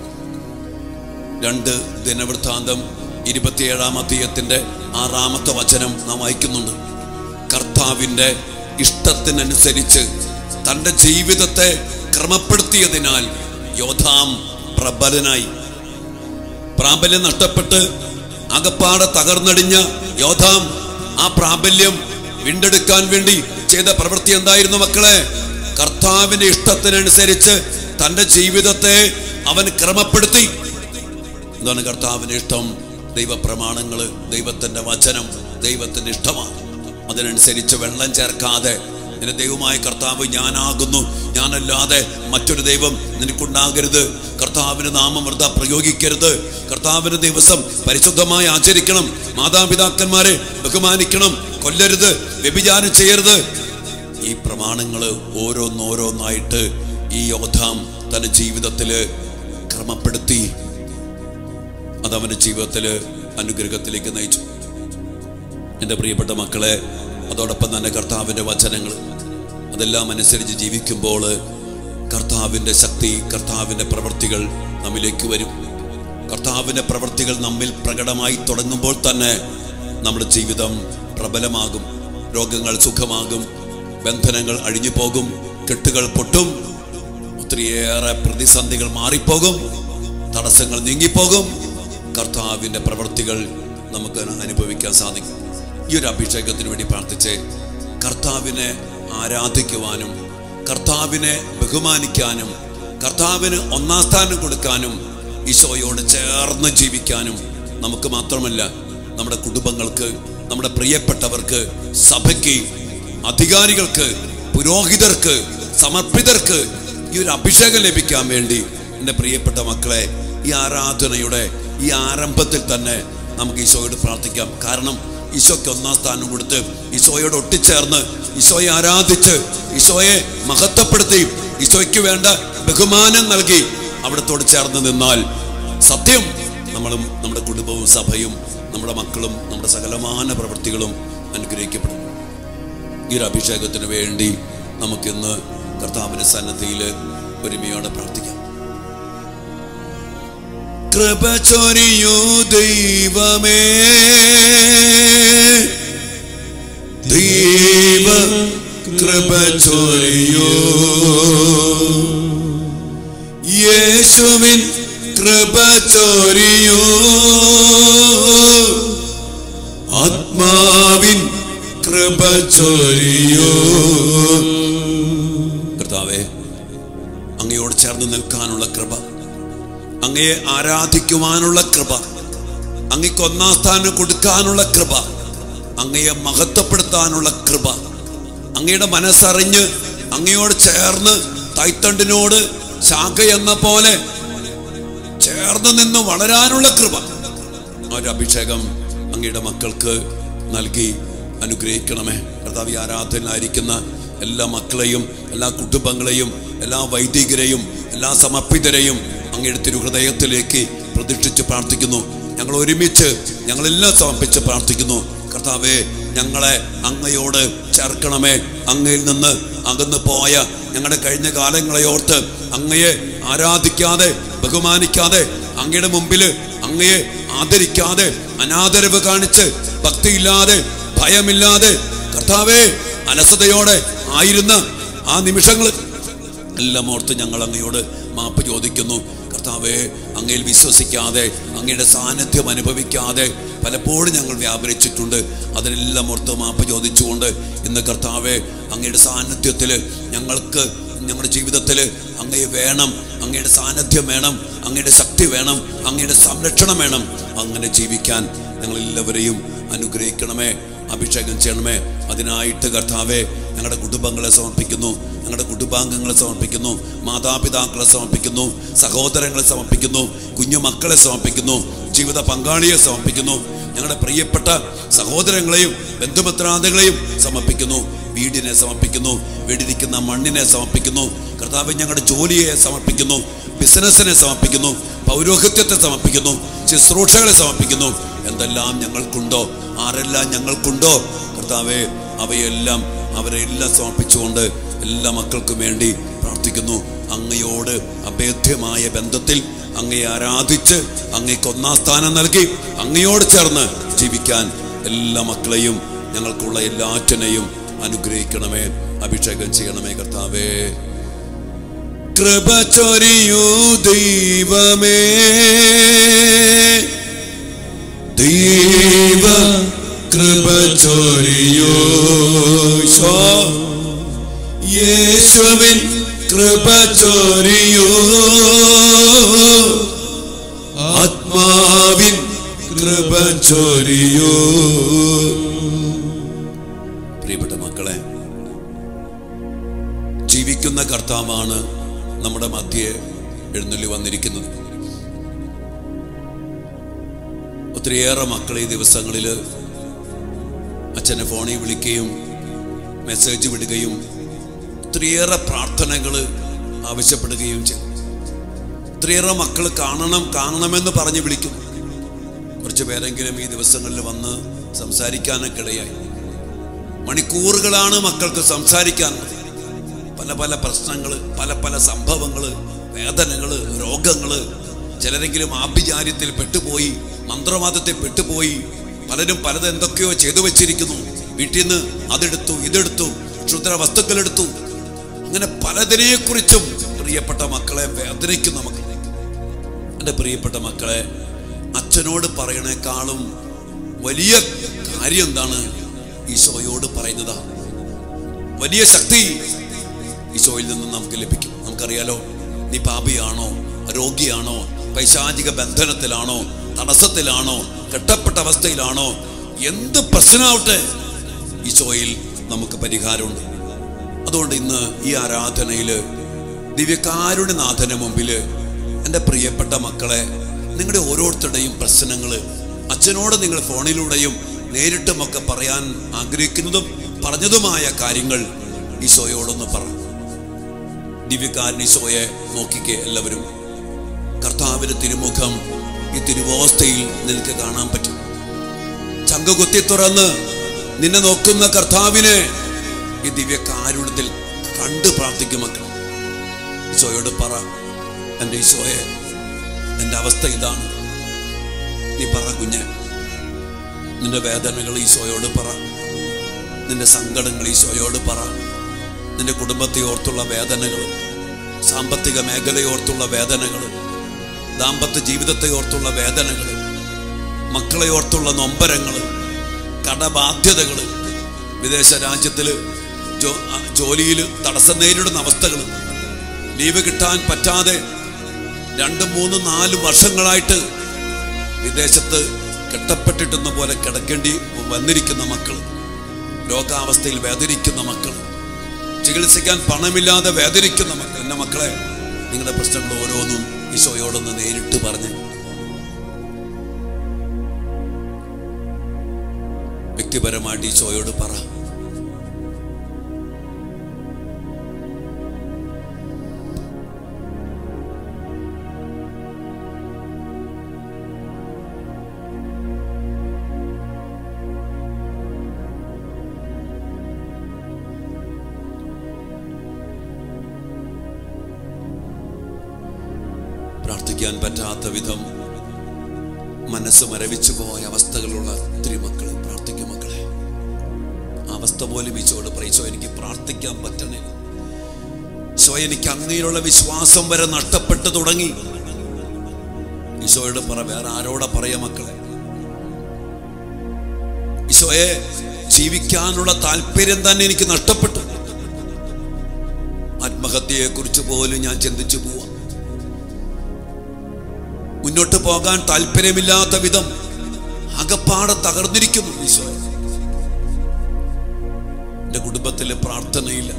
രണ്ട് ദിനവൃത്താന്തം ഇരുപത്തിയേഴാം അധ്യയത്തിന്റെ ആറാമത്തെ വചനം നാം വായിക്കുന്നുണ്ട് കർത്താവിന്റെ ഇഷ്ടത്തിനനുസരിച്ച് തന്റെ ജീവിതത്തെ ക്രമപ്പെടുത്തിയതിനാൽ യോധാം പ്രബലനായി പ്രാബല്യം നഷ്ടപ്പെട്ട് അകപ്പാടെ തകർന്നടിഞ്ഞ യോധാം ആ പ്രാബല്യം വീണ്ടെടുക്കാൻ വേണ്ടി ചെയ്ത പ്രവൃത്തി എന്തായിരുന്നു മക്കളെ കർത്താവിന്റെ ഇഷ്ടത്തിനനുസരിച്ച് തന്റെ ജീവിതത്തെ അവൻ ക്രമപ്പെടുത്തി എന്താണ് കർത്താവിന്റെ ഇഷ്ടം ദൈവപ്രമാണങ്ങള് ദൈവത്തിന്റെ വചനം ദൈവത്തിന്റെ ഇഷ്ടമാണ് അതിനനുസരിച്ച് വെള്ളം ചേർക്കാതെ എന്റെ ദൈവമായ കർത്താവ് ഞാനാകുന്നു ഞാനല്ലാതെ മറ്റൊരു ദൈവം നിനക്കുണ്ടാകരുത് കർത്താവിന് നാമം വൃത പ്രയോഗിക്കരുത് കർത്താവിന് ദിവസം പരിശുദ്ധമായി ആചരിക്കണം മാതാപിതാക്കന്മാരെ ബഹുമാനിക്കണം കൊല്ലരുത് വ്യഭിചാരം ചെയ്യരുത് ഈ പ്രമാണങ്ങള് ഓരോന്നോരോന്നായിട്ട് ഈ യോദ്ധാം തന്റെ ജീവിതത്തില് ക്രമപ്പെടുത്തി അതവന്റെ ജീവിതത്തില് അനുഗ്രഹത്തിലേക്ക് നയിച്ചു എൻ്റെ പ്രിയപ്പെട്ട മക്കളെ അതോടൊപ്പം തന്നെ കർത്താവിൻ്റെ വചനങ്ങൾ അതെല്ലാം അനുസരിച്ച് ജീവിക്കുമ്പോൾ കർത്താവിൻ്റെ ശക്തി കർത്താവിൻ്റെ പ്രവൃത്തികൾ നമ്മിലേക്ക് വരും കർത്താവിൻ്റെ പ്രവൃത്തികൾ നമ്മിൽ പ്രകടമായി തുടങ്ങുമ്പോൾ തന്നെ നമ്മുടെ ജീവിതം പ്രബലമാകും രോഗങ്ങൾ സുഖമാകും ബന്ധനങ്ങൾ അഴിഞ്ഞു പോകും കെട്ടുകൾ പൊട്ടും ഒത്തിരിയേറെ പ്രതിസന്ധികൾ മാറിപ്പോകും തടസ്സങ്ങൾ നീങ്ങിപ്പോകും കർത്താവിൻ്റെ പ്രവൃത്തികൾ നമുക്ക് അനുഭവിക്കാൻ സാധിക്കും ഈ ഒരു അഭിഷേകത്തിന് വേണ്ടി പ്രാർത്ഥിച്ച് കർത്താവിനെ ആരാധിക്കുവാനും കർത്താവിനെ ബഹുമാനിക്കാനും കർത്താവിന് ഒന്നാം സ്ഥാനം കൊടുക്കാനും ഈശോയോട് ചേർന്ന് ജീവിക്കാനും നമുക്ക് മാത്രമല്ല നമ്മുടെ കുടുംബങ്ങൾക്ക് നമ്മുടെ പ്രിയപ്പെട്ടവർക്ക് സഭയ്ക്ക് അധികാരികൾക്ക് പുരോഹിതർക്ക് സമർപ്പിതർക്ക് ഈ ഒരു അഭിഷേകം ലഭിക്കാൻ വേണ്ടി എൻ്റെ പ്രിയപ്പെട്ട മക്കളെ ഈ ആരാധനയുടെ ഈ ആരംഭത്തിൽ തന്നെ നമുക്ക് ഈശോയോട് പ്രാർത്ഥിക്കാം കാരണം ഈശോയ്ക്ക് ഒന്നാം സ്ഥാനം കൊടുത്ത് ഈശോയോട് ഒട്ടിച്ചേർന്ന് ഈശോയെ ആരാധിച്ച് ഈശോയെ മഹത്വപ്പെടുത്തി ഈശോയ്ക്ക് വേണ്ട ബഹുമാനം നൽകി അവിടത്തോട് ചേർന്ന് നിന്നാൽ സത്യം നമ്മളും നമ്മുടെ കുടുംബവും സഭയും നമ്മുടെ മക്കളും നമ്മുടെ സകലമാന പ്രവൃത്തികളും അനുഗ്രഹിക്കപ്പെടും ഈ ഒരു അഭിഷേകത്തിന് വേണ്ടി നമുക്കിന്ന് കർത്താവിന്റെ സന്നദ്ധിയിൽ ഒരുമയോടെ പ്രാർത്ഥിക്കാം കൃപ ചൊരിയൂ ദൈവമേ ദൈവ കൃപ ചൊരിയൂ യേശുവിൻ കൃപ ചൊരിയൂ ആത്മാവിൻ കൃപ ചൊരിയൂ കർത്താവേ അങ്ങയോട് ചേർന്ന് നിൽക്കാനുള്ള കൃപ അങ്ങയെ ആരാധിക്കുവാനുള്ള കൃപ അങ്ങയ്ക്ക് ഒന്നാം സ്ഥാനം കൊടുക്കാനുള്ള കൃപ അങ്ങയെ മഹത്വപ്പെടുത്താനുള്ള കൃപ അങ്ങയുടെ മനസ്സറിഞ്ഞ് അങ്ങയോട് ചേർന്ന് തൈത്തണ്ടിനോട് ശാഖ എന്ന പോലെ ചേർന്ന് നിന്ന് വളരാനുള്ള കൃപ ആ ഒരു അഭിഷേകം അങ്ങയുടെ മക്കൾക്ക് നൽകി അനുഗ്രഹിക്കണമേ കർത്താവ് ഈ ആരാധനയിലായിരിക്കുന്ന എല്ലാ മക്കളെയും എല്ലാ കുടുംബങ്ങളെയും എല്ലാ വൈദികരെയും എല്ലാ സമർപ്പിതരെയും അങ്ങയുടെ തിരുഹൃദയത്തിലേക്ക് പ്രതിഷ്ഠിച്ച് പ്രാർത്ഥിക്കുന്നു ഞങ്ങൾ ഒരുമിച്ച് ഞങ്ങളെല്ലാം സമർപ്പിച്ച് പ്രാർത്ഥിക്കുന്നു കർത്താവെ ഞങ്ങളെ അങ്ങയോട് ചേർക്കണമേ അങ്ങയിൽ നിന്ന് അകന്നു പോയ ഞങ്ങളുടെ കഴിഞ്ഞ കാലങ്ങളെ ഓർത്ത് അങ്ങയെ ആരാധിക്കാതെ ബഹുമാനിക്കാതെ അങ്ങയുടെ മുമ്പിൽ അങ്ങയെ ആദരിക്കാതെ അനാദരവ് കാണിച്ച് ഭക്തിയില്ലാതെ ഭയമില്ലാതെ കർത്താവെ അലസതയോടെ ആയിരുന്ന ആ നിമിഷങ്ങൾ എല്ലാം ഓർത്ത് ഞങ്ങൾ അങ്ങയോട് മാപ്പ് ചോദിക്കുന്നു കർത്താവെ അങ്ങയിൽ വിശ്വസിക്കാതെ അങ്ങയുടെ സാന്നിധ്യം അനുഭവിക്കാതെ പലപ്പോഴും ഞങ്ങൾ വ്യാപരിച്ചിട്ടുണ്ട് അതിനെല്ലാം ഓർത്ത് മാപ്പ് ചോദിച്ചുകൊണ്ട് ഇന്ന് കർത്താവെ അങ്ങയുടെ സാന്നിധ്യത്തിൽ ഞങ്ങൾക്ക് ഞങ്ങളുടെ ജീവിതത്തിൽ അങ്ങയെ വേണം അങ്ങയുടെ സാന്നിധ്യം വേണം അങ്ങയുടെ ശക്തി വേണം അങ്ങയുടെ സംരക്ഷണം വേണം അങ്ങനെ ജീവിക്കാൻ ഞങ്ങൾ എല്ലാവരെയും അനുഗ്രഹിക്കണമേ അഭിഷേകം ചെയ്യണമേ അതിനായിട്ട് കർത്താവെ ഞങ്ങളുടെ കുടുംബങ്ങളെ സമർപ്പിക്കുന്നു ഞങ്ങളുടെ കുടുംബാംഗങ്ങളെ സമർപ്പിക്കുന്നു മാതാപിതാക്കളെ സമർപ്പിക്കുന്നു സഹോദരങ്ങളെ സമർപ്പിക്കുന്നു കുഞ്ഞു മക്കളെ സമർപ്പിക്കുന്നു ജീവിത പങ്കാളിയെ സമർപ്പിക്കുന്നു ഞങ്ങളുടെ പ്രിയപ്പെട്ട സഹോദരങ്ങളെയും ബന്ധുമിത്രാദികളെയും സമർപ്പിക്കുന്നു വീടിനെ സമർപ്പിക്കുന്നു വീടിരിക്കുന്ന മണ്ണിനെ സമർപ്പിക്കുന്നു കർത്താവ് ഞങ്ങളുടെ ജോലിയെ സമർപ്പിക്കുന്നു ബിസിനസ്സിനെ സമർപ്പിക്കുന്നു പൗരോഹിത്യത്തെ സമർപ്പിക്കുന്നു ശുശ്രൂഷകളെ സമർപ്പിക്കുന്നു എന്തെല്ലാം ഞങ്ങൾക്കുണ്ടോ ആരെല്ലാം ഞങ്ങൾക്കുണ്ടോ കർത്താവെ അവയെല്ലാം അവരെല്ലാം സമർപ്പിച്ചുകൊണ്ട് എല്ലാ മക്കൾക്കും വേണ്ടി പ്രാർത്ഥിക്കുന്നു അങ്ങയോട് അഭേദ്യമായ ബന്ധത്തിൽ അങ്ങയെ ആരാധിച്ച് അങ്ങയ്ക്ക് ഒന്നാം സ്ഥാനം നൽകി അങ്ങയോട് ചേർന്ന് ജീവിക്കാൻ എല്ലാ മക്കളെയും ഞങ്ങൾക്കുള്ള എല്ലാറ്റിനെയും അനുഗ്രഹിക്കണമേ അഭിഷേകം ചെയ്യണമേ കർത്താവേ കൃപ ചൊരിയൂ ദൈവമേ ദൈവ കൃപ ചൊരിയൂ ഈശോ. യേശുവിൻ കൃപ ചൊരിയൂ ആത്മാവിൻ കൃപ ചൊരിയൂ പ്രിയപ്പെട്ട മക്കളെ ജീവിക്കുന്ന കർത്താവാണ് നമ്മുടെ മധ്യേ എഴുന്നള്ളി വന്നിരിക്കുന്നത് ഒത്തിരിയേറെ മക്കൾ ഈ ദിവസങ്ങളിൽ അച്ഛനെ ഫോണിൽ വിളിക്കുകയും മെസ്സേജ് വിടുകയും ഒത്തിരിയേറെ പ്രാർത്ഥനകൾ ആവശ്യപ്പെടുകയും ചെയ്തു ഒത്തിരിയേറെ മക്കൾ കാണണം കാണണമെന്ന് പറഞ്ഞ് വിളിക്കും കുറച്ച് പേരെങ്കിലും ഈ ദിവസങ്ങളിൽ വന്ന് സംസാരിക്കാനൊക്കെ ഇടയായി മണിക്കൂറുകളാണ് മക്കൾക്ക് സംസാരിക്കാനുള്ളത് പല പല പ്രശ്നങ്ങൾ പല പല സംഭവങ്ങൾ വേദനകൾ രോഗങ്ങൾ ചിലരെങ്കിലും ആഭിചാര്യത്തിൽ പെട്ടുപോയി മന്ത്രവാദത്തിൽ പെട്ടുപോയി പലരും പലത് എന്തൊക്കെയോ ചെയ്തു വെച്ചിരിക്കുന്നു വീട്ടിൽ നിന്ന് അതെടുത്തു ഇതെടുത്തു ക്ഷുദ്ര വസ്തുക്കൾ എടുത്തു അങ്ങനെ പലതിനെക്കുറിച്ചും പ്രിയപ്പെട്ട മക്കളെ വേദനിക്കുന്ന മക്കൾ എൻ്റെ പ്രിയപ്പെട്ട മക്കളെ അച്ഛനോട് പറയണേക്കാളും വലിയ കാര്യം എന്താണ് ഈശോയോട് പറയുന്നതാ വലിയ ശക്തി ഈശോയിൽ നിന്ന് നമുക്ക് ലഭിക്കും നമുക്കറിയാലോ നീ പാപിയാണോ രോഗിയാണോ പൈശാചിക ബന്ധനത്തിലാണോ തടസ്സത്തിലാണോ കെട്ടപ്പെട്ട അവസ്ഥയിലാണോ എന്ത് പ്രശ്നമാവട്ടെ ഈശോയിൽ നമുക്ക് പരിഹാരമുണ്ട് അതുകൊണ്ട് ഇന്ന് ഈ ആരാധനയിൽ ദിവ്യകാരുണ്യനാഥന് മുമ്പിൽ എൻ്റെ പ്രിയപ്പെട്ട മക്കളെ നിങ്ങളുടെ ഓരോരുത്തരുടെയും പ്രശ്നങ്ങൾ അച്ഛനോട് നിങ്ങൾ ഫോണിലൂടെയും നേരിട്ടുമൊക്കെ പറയാൻ ആഗ്രഹിക്കുന്നതും പറഞ്ഞതുമായ കാര്യങ്ങൾ ഈശോയോടൊന്ന് പറ ദിവ്യകാരൻ ഈശോയെ നോക്കിക്കേ എല്ലാവരും കർത്താവിന്റെ തിരുമുഖം ഈ തിരുവോസ്ഥയിൽ നിനക്ക് കാണാൻ പറ്റും ചങ്ക കുത്തി തുറന്ന് നിന്നെ നോക്കുന്ന കർത്താവിനെ ഈ ദിവ്യകാരുണ്യത്തിൽ കണ്ട് പ്രാർത്ഥിക്കും മക്കൾ ഈശോയോട് പറ എൻ്റെ ഈശോയെ എൻ്റെ അവസ്ഥ ഇതാണ് നീ പറ കുഞ്ഞെ നിന്റെ വേദനകൾ ഈശോയോട് പറ നിന്റെ സങ്കടങ്ങൾ ഈശോയോട് പറ നിന്റെ കുടുംബത്തെ ഓർത്തുള്ള വേദനകൾ സാമ്പത്തിക മേഖലയോർത്തുള്ള വേദനകൾ ദാമ്പത്യ ജീവിതത്തെ ഓർത്തുള്ള വേദനകൾ മക്കളെ ഓർത്തുള്ള നൊമ്പരങ്ങൾ കടബാധ്യതകൾ വിദേശ രാജ്യത്തിൽ ജോ ജോലിയിൽ തടസ്സം നേരിടുന്ന അവസ്ഥകൾ ലീവ് കിട്ടാൻ പറ്റാതെ രണ്ട് മൂന്ന് നാല് വർഷങ്ങളായിട്ട് വിദേശത്ത് കെട്ടപ്പെട്ടിട്ടുന്ന പോലെ കിടക്കേണ്ടി വന്നിരിക്കുന്ന മക്കൾ രോഗാവസ്ഥയിൽ വേദനിക്കുന്ന മക്കൾ ചികിത്സിക്കാൻ പണമില്ലാതെ വേദനിക്കുന്ന മക്കൾ എൻ്റെ മക്കളെ നിങ്ങളുടെ പ്രശ്നങ്ങൾ ഓരോന്നും ഈശോയോടൊന്ന് നേരിട്ട് പറഞ്ഞ് വ്യക്തിപരമായിട്ട് ഈശോയോട് പറ പ്രാർത്ഥിക്കാൻ പറ്റാത്ത വിധം മനസ്സ് മരവിച്ചു പോയ അവസ്ഥകളുള്ള ഒത്തിരി മക്കൾ പ്രാർത്ഥിക്കും മക്കളെ ആ അവസ്ഥ പോലും ഈശോട് പറയിച്ചോ എനിക്ക് പ്രാർത്ഥിക്കാൻ പറ്റണില്ല ഈശോ എനിക്ക് അങ്ങനെയുള്ള വിശ്വാസം വരെ നഷ്ടപ്പെട്ടു തുടങ്ങി ഈശോയോട് പറ വേറെ ആരോടാ പറയാ മക്കളെ ഈശോയെ ജീവിക്കാനുള്ള താല്പര്യം തന്നെ എനിക്ക് നഷ്ടപ്പെട്ടു ആത്മഹത്യയെ കുറിച്ച് പോലും ഞാൻ ചിന്തിച്ചു പോവാ മുന്നോട്ട് പോകാൻ താല്പര്യമില്ലാത്ത വിധം അകപ്പാടെ തകർന്നിരിക്കുന്നു ഈശോയെ എന്റെ കുടുംബത്തിലെ പ്രാർത്ഥനയില്ല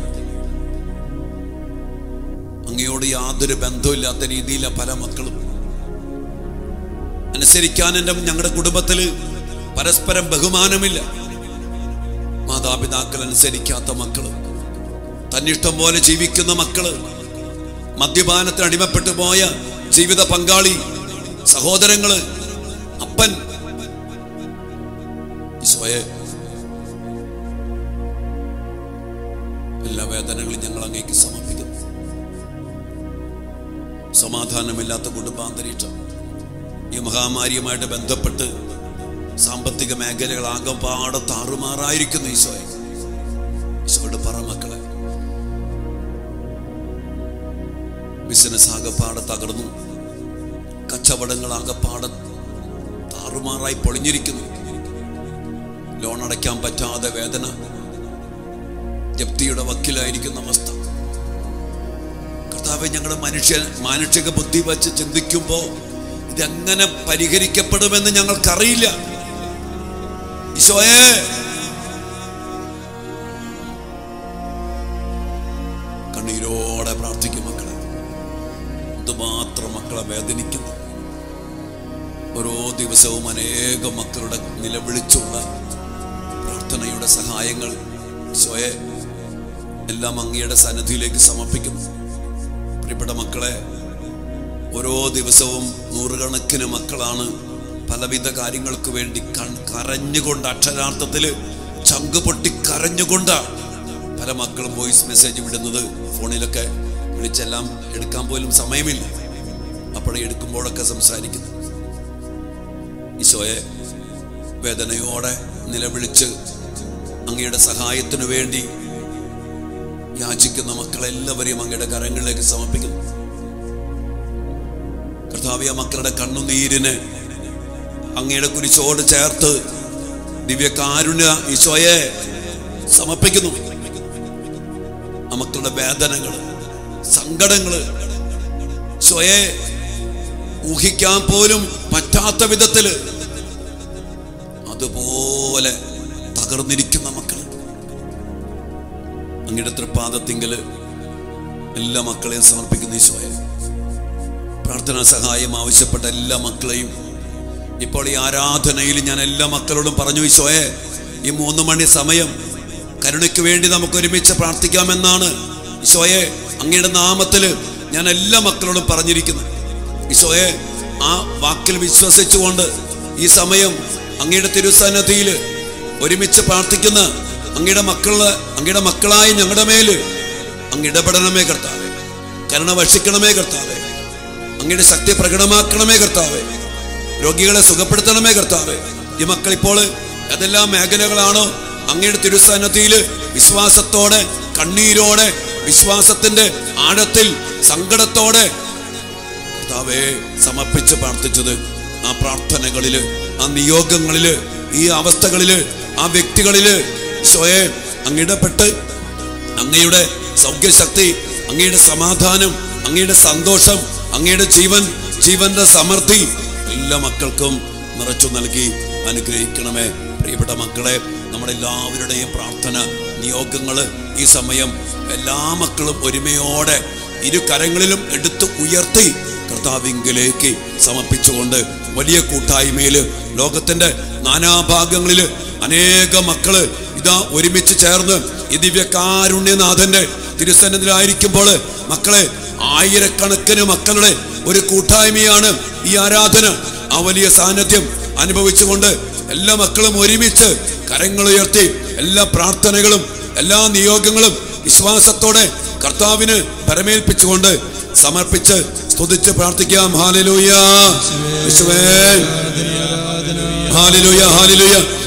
അങ്ങയോട് യാതൊരു ബന്ധമില്ലാത്ത രീതിയിലെ പല മക്കളും അനുസരിക്കാൻ എൻ്റെ ഞങ്ങളുടെ കുടുംബത്തിൽ പരസ്പരം ബഹുമാനമില്ല മാതാപിതാക്കൾ അനുസരിക്കാത്ത മക്കള് തന്നിഷ്ടം പോലെ ജീവിക്കുന്ന മക്കള് മദ്യപാനത്തിന് അടിമപ്പെട്ടു പോയ ജീവിത പങ്കാളി സഹോദരങ്ങള് അപ്പൻ ഈശോയെ എല്ലാ വേദനകളും ഞങ്ങൾ അങ്ങേക്ക് സമർപ്പിക്കുന്നു സമാധാനമില്ലാത്ത കുടുംബാന്തരീക്ഷം ഈ മഹാമാരിയുമായിട്ട് ബന്ധപ്പെട്ട് സാമ്പത്തിക മേഖലകൾ ആകെപ്പാടെ താറുമാറായിരിക്കുന്നു ഈശോയെ ഈശോയോട് പറ മക്കളെ ബിസിനസ് ആകെപ്പാടെ തകർന്നു കച്ചവടങ്ങൾ ആകെപ്പാടെ താറുമാറായി പൊളിഞ്ഞിരിക്കുന്നു ലോൺ അടയ്ക്കാൻ പറ്റാതെ വേദന ജപ്തിയുടെ വക്കിലായിരിക്കുന്ന അവസ്ഥ കർത്താവെ ഞങ്ങളുടെ മനുഷ്യ മാനുഷിക ബുദ്ധി വച്ച് ചിന്തിക്കുമ്പോൾ ഇതെങ്ങനെ പരിഹരിക്കപ്പെടുമെന്ന് ഞങ്ങൾക്കറിയില്ല ഈശോയെ കണ്ണീരോടെ പ്രാർത്ഥിക്കും മക്കളെ എന്തുമാത്രം മക്കളെ വേദനിക്കുന്നു ഓരോ ദിവസവും അനേകം മക്കളുടെ നിലവിളിച്ചുള്ള പ്രാർത്ഥനയുടെ സഹായങ്ങൾ ഈശോയെ എല്ലാം അങ്ങയുടെ സന്നിധിയിലേക്ക് സമർപ്പിക്കുന്നു പ്രിയപ്പെട്ട മക്കളെ ഓരോ ദിവസവും നൂറുകണക്കിന് മക്കളാണ് പലവിധ കാര്യങ്ങൾക്ക് വേണ്ടി കൺ കരഞ്ഞുകൊണ്ട് അക്ഷരാർത്ഥത്തില് ചങ്ക് പൊട്ടി കരഞ്ഞുകൊണ്ട് പല മക്കളും വോയിസ് മെസ്സേജ് വിടുന്നത് ഫോണിലൊക്കെ വിളിച്ചെല്ലാം എടുക്കാൻ പോലും സമയമില്ല അപ്പോഴേ എടുക്കുമ്പോഴൊക്കെ സംസാരിക്കുന്നു ഈശോയെ വേദനയോടെ നിലവിളിച്ച് അങ്ങയുടെ സഹായത്തിനു വേണ്ടി യാചിക്കുന്ന മക്കളെല്ലാവരെയും അങ്ങയുടെ കരങ്ങളിലേക്ക് സമർപ്പിക്കുന്നു കർത്താവിയ മക്കളുടെ കണ്ണുനീരിന് അങ്ങയുടെ കുരിശോട് ചേർത്ത് ദിവ്യകാരുണ്യ ഈശോയെ സമർപ്പിക്കുന്നു ആ മക്കളുടെ വേദനകള് സങ്കടങ്ങള് ഈശോയെ ഊഹിക്കാൻ പോലും പറ്റാത്ത വിധത്തില് അതുപോലെ തകർന്നിരിക്കുന്ന മക്കള് അങ്ങയുടെ തൃപ്പാദത്തിങ്കല് എല്ലാ മക്കളെയും സമർപ്പിക്കുന്ന ഈശോയെ പ്രാർത്ഥനാ സഹായം ആവശ്യപ്പെട്ട എല്ലാ മക്കളെയും ഇപ്പോൾ ഈ ആരാധനയിൽ ഞാൻ എല്ലാ മക്കളോടും പറഞ്ഞു ഈശോയെ ഈ മൂന്ന് മണി സമയം കരുണയ്ക്ക് വേണ്ടി നമുക്ക് ഒരുമിച്ച് പ്രാർത്ഥിക്കാമെന്നാണ് ഈശോയെ അങ്ങയുടെ നാമത്തില് ഞാൻ എല്ലാ മക്കളോടും പറഞ്ഞിരിക്കുന്നു ഈശോയെ ആ വാക്കിൽ വിശ്വസിച്ചുകൊണ്ട് ഈ സമയം അങ്ങയുടെ തിരുസന്നതിയിൽ ഒരുമിച്ച് പ്രാർത്ഥിക്കുന്ന അങ്ങയുടെ മക്കള് അങ്ങയുടെ മക്കളായ ഞങ്ങളുടെ മേല് അങ്ങ് ഇടപെടണമേ കർത്താവേ കരുണ ഭക്ഷിക്കണമേ കർത്താവേ അങ്ങയുടെ ശക്തി പ്രകടമാക്കണമേ കർത്താവേ രോഗികളെ സുഖപ്പെടുത്തണമേ കർത്താവേ ഈ മക്കൾ ഇപ്പോൾ ഏതെല്ലാം മേഖലകളാണോ അങ്ങയുടെ തിരുസന്നതിയില് വിശ്വാസത്തോടെ കണ്ണീരോടെ വിശ്വാസത്തിന്റെ ആഴത്തിൽ സങ്കടത്തോടെ കർത്താവെ സമർപ്പിച്ച് പ്രാർത്ഥിച്ചത് ആ പ്രാർത്ഥനകളില് ആ നിയോഗങ്ങളില് ഈ അവസ്ഥകളില് ആ വ്യക്തികളില് സ്വയെ അങ്ങിടപെട്ട് അങ്ങയുടെ സൗഖ്യശക്തി അങ്ങയുടെ സമാധാനം അങ്ങയുടെ സന്തോഷം അങ്ങയുടെ ജീവൻ ജീവന്റെ സമൃദ്ധി എല്ലാ മക്കൾക്കും നിറച്ചു നൽകി അനുഗ്രഹിക്കണമേ പ്രിയപ്പെട്ട മക്കളെ നമ്മുടെ എല്ലാവരുടെയും പ്രാർത്ഥന നിയോഗങ്ങള് ഈ സമയം എല്ലാ മക്കളും ഒരുമയോടെ ഇരു കരങ്ങളിലും എടുത്ത് ഉയർത്തി കർത്താവിങ്കിലേക്ക് സമർപ്പിച്ചുകൊണ്ട് വലിയ കൂട്ടായ്മയില് ലോകത്തിന്റെ നാനാഭാഗങ്ങളില് അനേക മക്കള് ഇതാ ഒരുമിച്ച് ചേർന്ന് ഈ ദിവ്യകാരുണ്യനാഥന്റെ തിരുസന്നിധിയിലായിരിക്കുമ്പോൾ മക്കളെ ആയിരക്കണക്കിന് മക്കളുടെ ഒരു കൂട്ടായ്മയാണ് ഈ ആരാധന ആ വലിയ സാന്നിധ്യം അനുഭവിച്ചുകൊണ്ട് എല്ലാ മക്കളും ഒരുമിച്ച് കരങ്ങൾ ഉയർത്തി എല്ലാ പ്രാർത്ഥനകളും എല്ലാ നിയോഗങ്ങളും വിശ്വാസത്തോടെ കർത്താവിന് പരമേൽപ്പിച്ചുകൊണ്ട് സമർപ്പിച്ച് സ്തുതിച്ച് പ്രാർത്ഥിക്കാം ഹാലലൂയ ഹാലലൂയ ഹാലലൂയ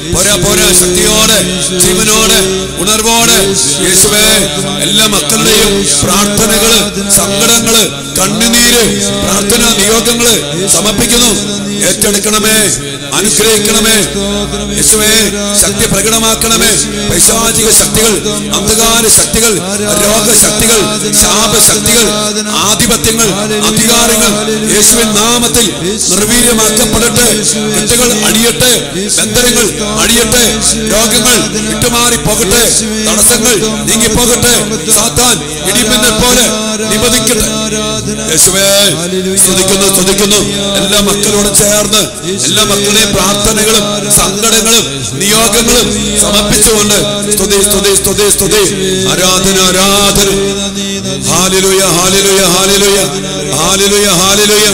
പോരാ പോരാ ശക്തിയോടെ ജീവനോടെ ഉണർവോടെ യേശുവേ എല്ലാ മക്കളുടെയും പ്രാർത്ഥനകള് സങ്കടങ്ങള് കണ്ണുനീര് പ്രാർത്ഥനാ നിയോഗങ്ങള് സമർപ്പിക്കുന്നു ഏറ്റെടുക്കണമേ അനുഗ്രഹിക്കണമേ യേശുവേ ശക്തി പ്രകടമാക്കണമേ പൈശാചിക ശക്തികൾ അന്ധകാര ശക്തികൾ രോഗശക്തികൾ ശാപശക്തികൾ ആധിപത്യങ്ങൾ അധികാരങ്ങൾ യേശുവിൻ നാമത്തിൽ നിർവീര്യമാക്കപ്പെടട്ടെ കെട്ടുകൾ അടിയട്ടെ ബന്ധനങ്ങൾ അടിയട്ടെ രോഗങ്ങൾ വിട്ടുമാറി പോകട്ടെ തടസ്സങ്ങൾ നീങ്ങിപ്പോകട്ടെ സാത്താൻ ഇടിമിന്നൽ പോലെ നിബദിക്കട്ടെ യേശുവേ സ്തുതിക്കുന്നു സ്തുതിക്കുന്നു എല്ലാ മക്കളോട് ചേർന്ന് എല്ലാ മക്കളുടെയും പ്രാർത്ഥനകളും സങ്കടങ്ങളും നിയോഗങ്ങളും സമർപ്പിച്ചുകൊണ്ട് സ്തുതി സ്തുതി സ്തുതി സ്തുതി ആരാധന ആരാധന hallelujah hallelujah hallelujah hallelujah hallelujah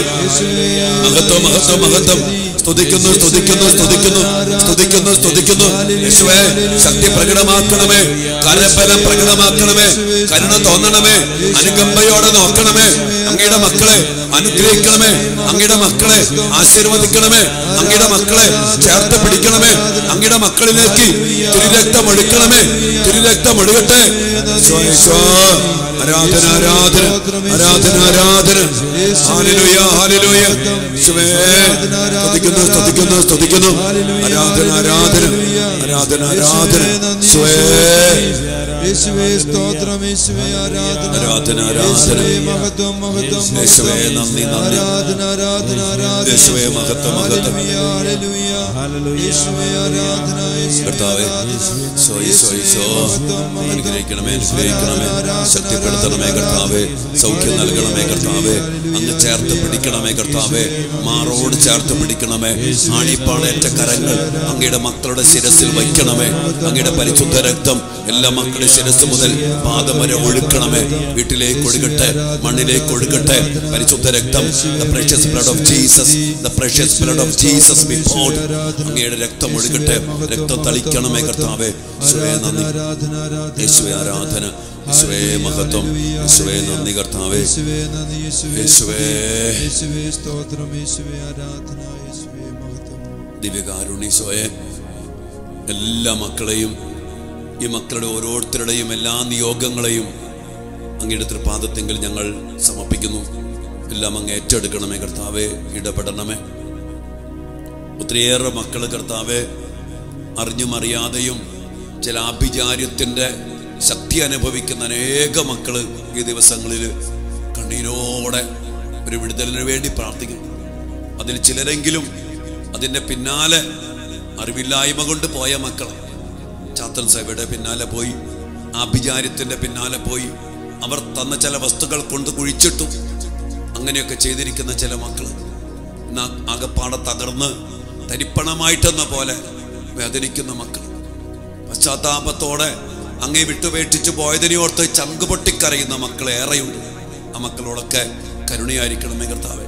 മഹത്വം മഹത്വം മഹത്വം സ്തുതിക്കുന്നു സ്തുതിക്കുന്നു സ്തുതിക്കുന്നു സ്തുതിക്കുന്നു സ്തുതിക്കുന്നു യേശുവേ ശക്തി പ്രകടമാക്കണമേ കരബലം പ്രകടമാക്കണമേ കരുണ തോന്നണമേ അനുകമ്പയോടെ നോക്കണമേ അങ്ങയുടെ മക്കളെ അനുഗ്രഹിക്കണമേ അങ്ങയുടെ മക്കളെ ആശീർവദിക്കണമേ അങ്ങയുടെ മക്കളെ ചേർത്ത് പിടിക്കണമേ അങ്ങയുടെ മക്കളിലേക്ക് തിരുരക്തം ഒഴുക്കണമേ തിരുരക്തം ഒഴുകട്ടെ ഈശോ, ഈശോ. ആരാധന ആരാധന ആരാധന ആരാധന ഹാലലുയ ഹാലലുയ യേശുവേ സ്തുതിക്കുന്നു സ്തുതിക്കുന്നു സ്തുതിക്കുന്നു ആരാധന ആരാധന ആരാധന ആരാധന യേശുവേ യേശുവേ സ്തോത്രം യേശുവേ ആരാധന ആരാധന ആരാധന യേശുവേ മഹത്വം മഹത്വം യേശുവേ നന്ദി നന്ദി ആരാധന ആരാധന ആരാധന യേശുവേ മഹത്വം മഹത്വം ഹല്ലേലൂയ ഹല്ലേലൂയ യേശുവേ ആരാധന യേശുവേ കർത്താവേ ഈശോ ഈശോ ഈശോ അനുഗ്രഹിക്കണമേ അനുഗ്രഹിക്കണമേ ശക്തിപ്പെടുത്തണമേ കർത്താവേ സൗഖ്യം നൽകണമേ കർത്താവേ അങ്ങ് ചേർത്ത് പിടിക്കണമേ കർത്താവേ മാറോട് ചേർത്ത് പിടിക്കണമേ ആണിപ്പാണേറ്റ കരങ്ങൾ അങ്ങയുടെ മക്കളുടെ ശിരസിൽ വയ്ക്കണമേ അങ്ങയുടെ പരിശുദ്ധ രക്തം എല്ലാ മക്കളുടെ ശിരസ് മുതൽ പാദം വരെ ഒഴുക്കണമേ വീട്ടിലേക്ക് ഒഴുകട്ടെ മണ്ണിലേക്ക് ഒഴുകട്ടെ പരിശുദ്ധ രക്തം the precious blood of Jesus the precious blood of Jesus ബി അങ്ങയുടെ രക്തം ഒഴുകട്ടെ രക്തം തളിക്കണമേ കർത്താവേ യേശുവേ നന്ദി ആരാധന ആരാധന യേശുവേ ആരാധന യേശുവേ മഹത്വം യേശുവേ നന്ദി കർത്താവേ യേശുവേ നന്ദി യേശുവേ യേശുവേ യേശുവേ സ്തോത്രം യേശുവേ ആരാധന യേശുവേ മഹത്വം ദിവ്യകാരുണീശോയെ എല്ലാ മക്കളെയും ഈ മക്കളുടെ ഓരോരുത്തരുടെയും എല്ലാ നിയോഗങ്ങളെയും അങ്ങയുടെ തൃപാദത്തെങ്കിൽ ഞങ്ങൾ സമർപ്പിക്കുന്നു എല്ലാം അങ്ങ് ഏറ്റെടുക്കണമേ കർത്താവെ ഇടപെടണമേ ഒത്തിരിയേറെ മക്കൾ കർത്താവെ അറിഞ്ഞും അറിയാതെയും ചില ആഭിചാര്യത്തിൻ്റെ ശക്തി അനുഭവിക്കുന്ന അനേക മക്കള് ഈ ദിവസങ്ങളിൽ കണ്ണീരോടെ ഒരു വിടുതലിന് വേണ്ടി പ്രാർത്ഥിക്കുന്നു അതിൽ ചിലരെങ്കിലും അതിൻ്റെ പിന്നാലെ അറിവില്ലായ്മ കൊണ്ട് പോയ മക്കൾ ചാത്തൻ സഭയുടെ പിന്നാലെ പോയി ആഭിചാര്യത്തിൻ്റെ പിന്നാലെ പോയി അവർ തന്ന ചില വസ്തുക്കൾ കൊണ്ട് കുഴിച്ചിട്ടു അങ്ങനെയൊക്കെ ചെയ്തിരിക്കുന്ന ചില മക്കൾ ഇന്ന് ആ- ആകപ്പാടെ തകർന്ന് തരിപ്പണമായിട്ടെന്ന പോലെ വേദനിക്കുന്ന മക്കൾ പശ്ചാത്താപത്തോടെ അങ്ങേ വിട്ടുപേക്ഷിച്ച് പോയതിനെ ഓർത്ത് ചങ്ക് പൊട്ടിക്കരയുന്ന മക്കൾ ഏറെയുണ്ട് ആ മക്കളോടൊക്കെ കരുണയായിരിക്കണമേ കർത്താവേ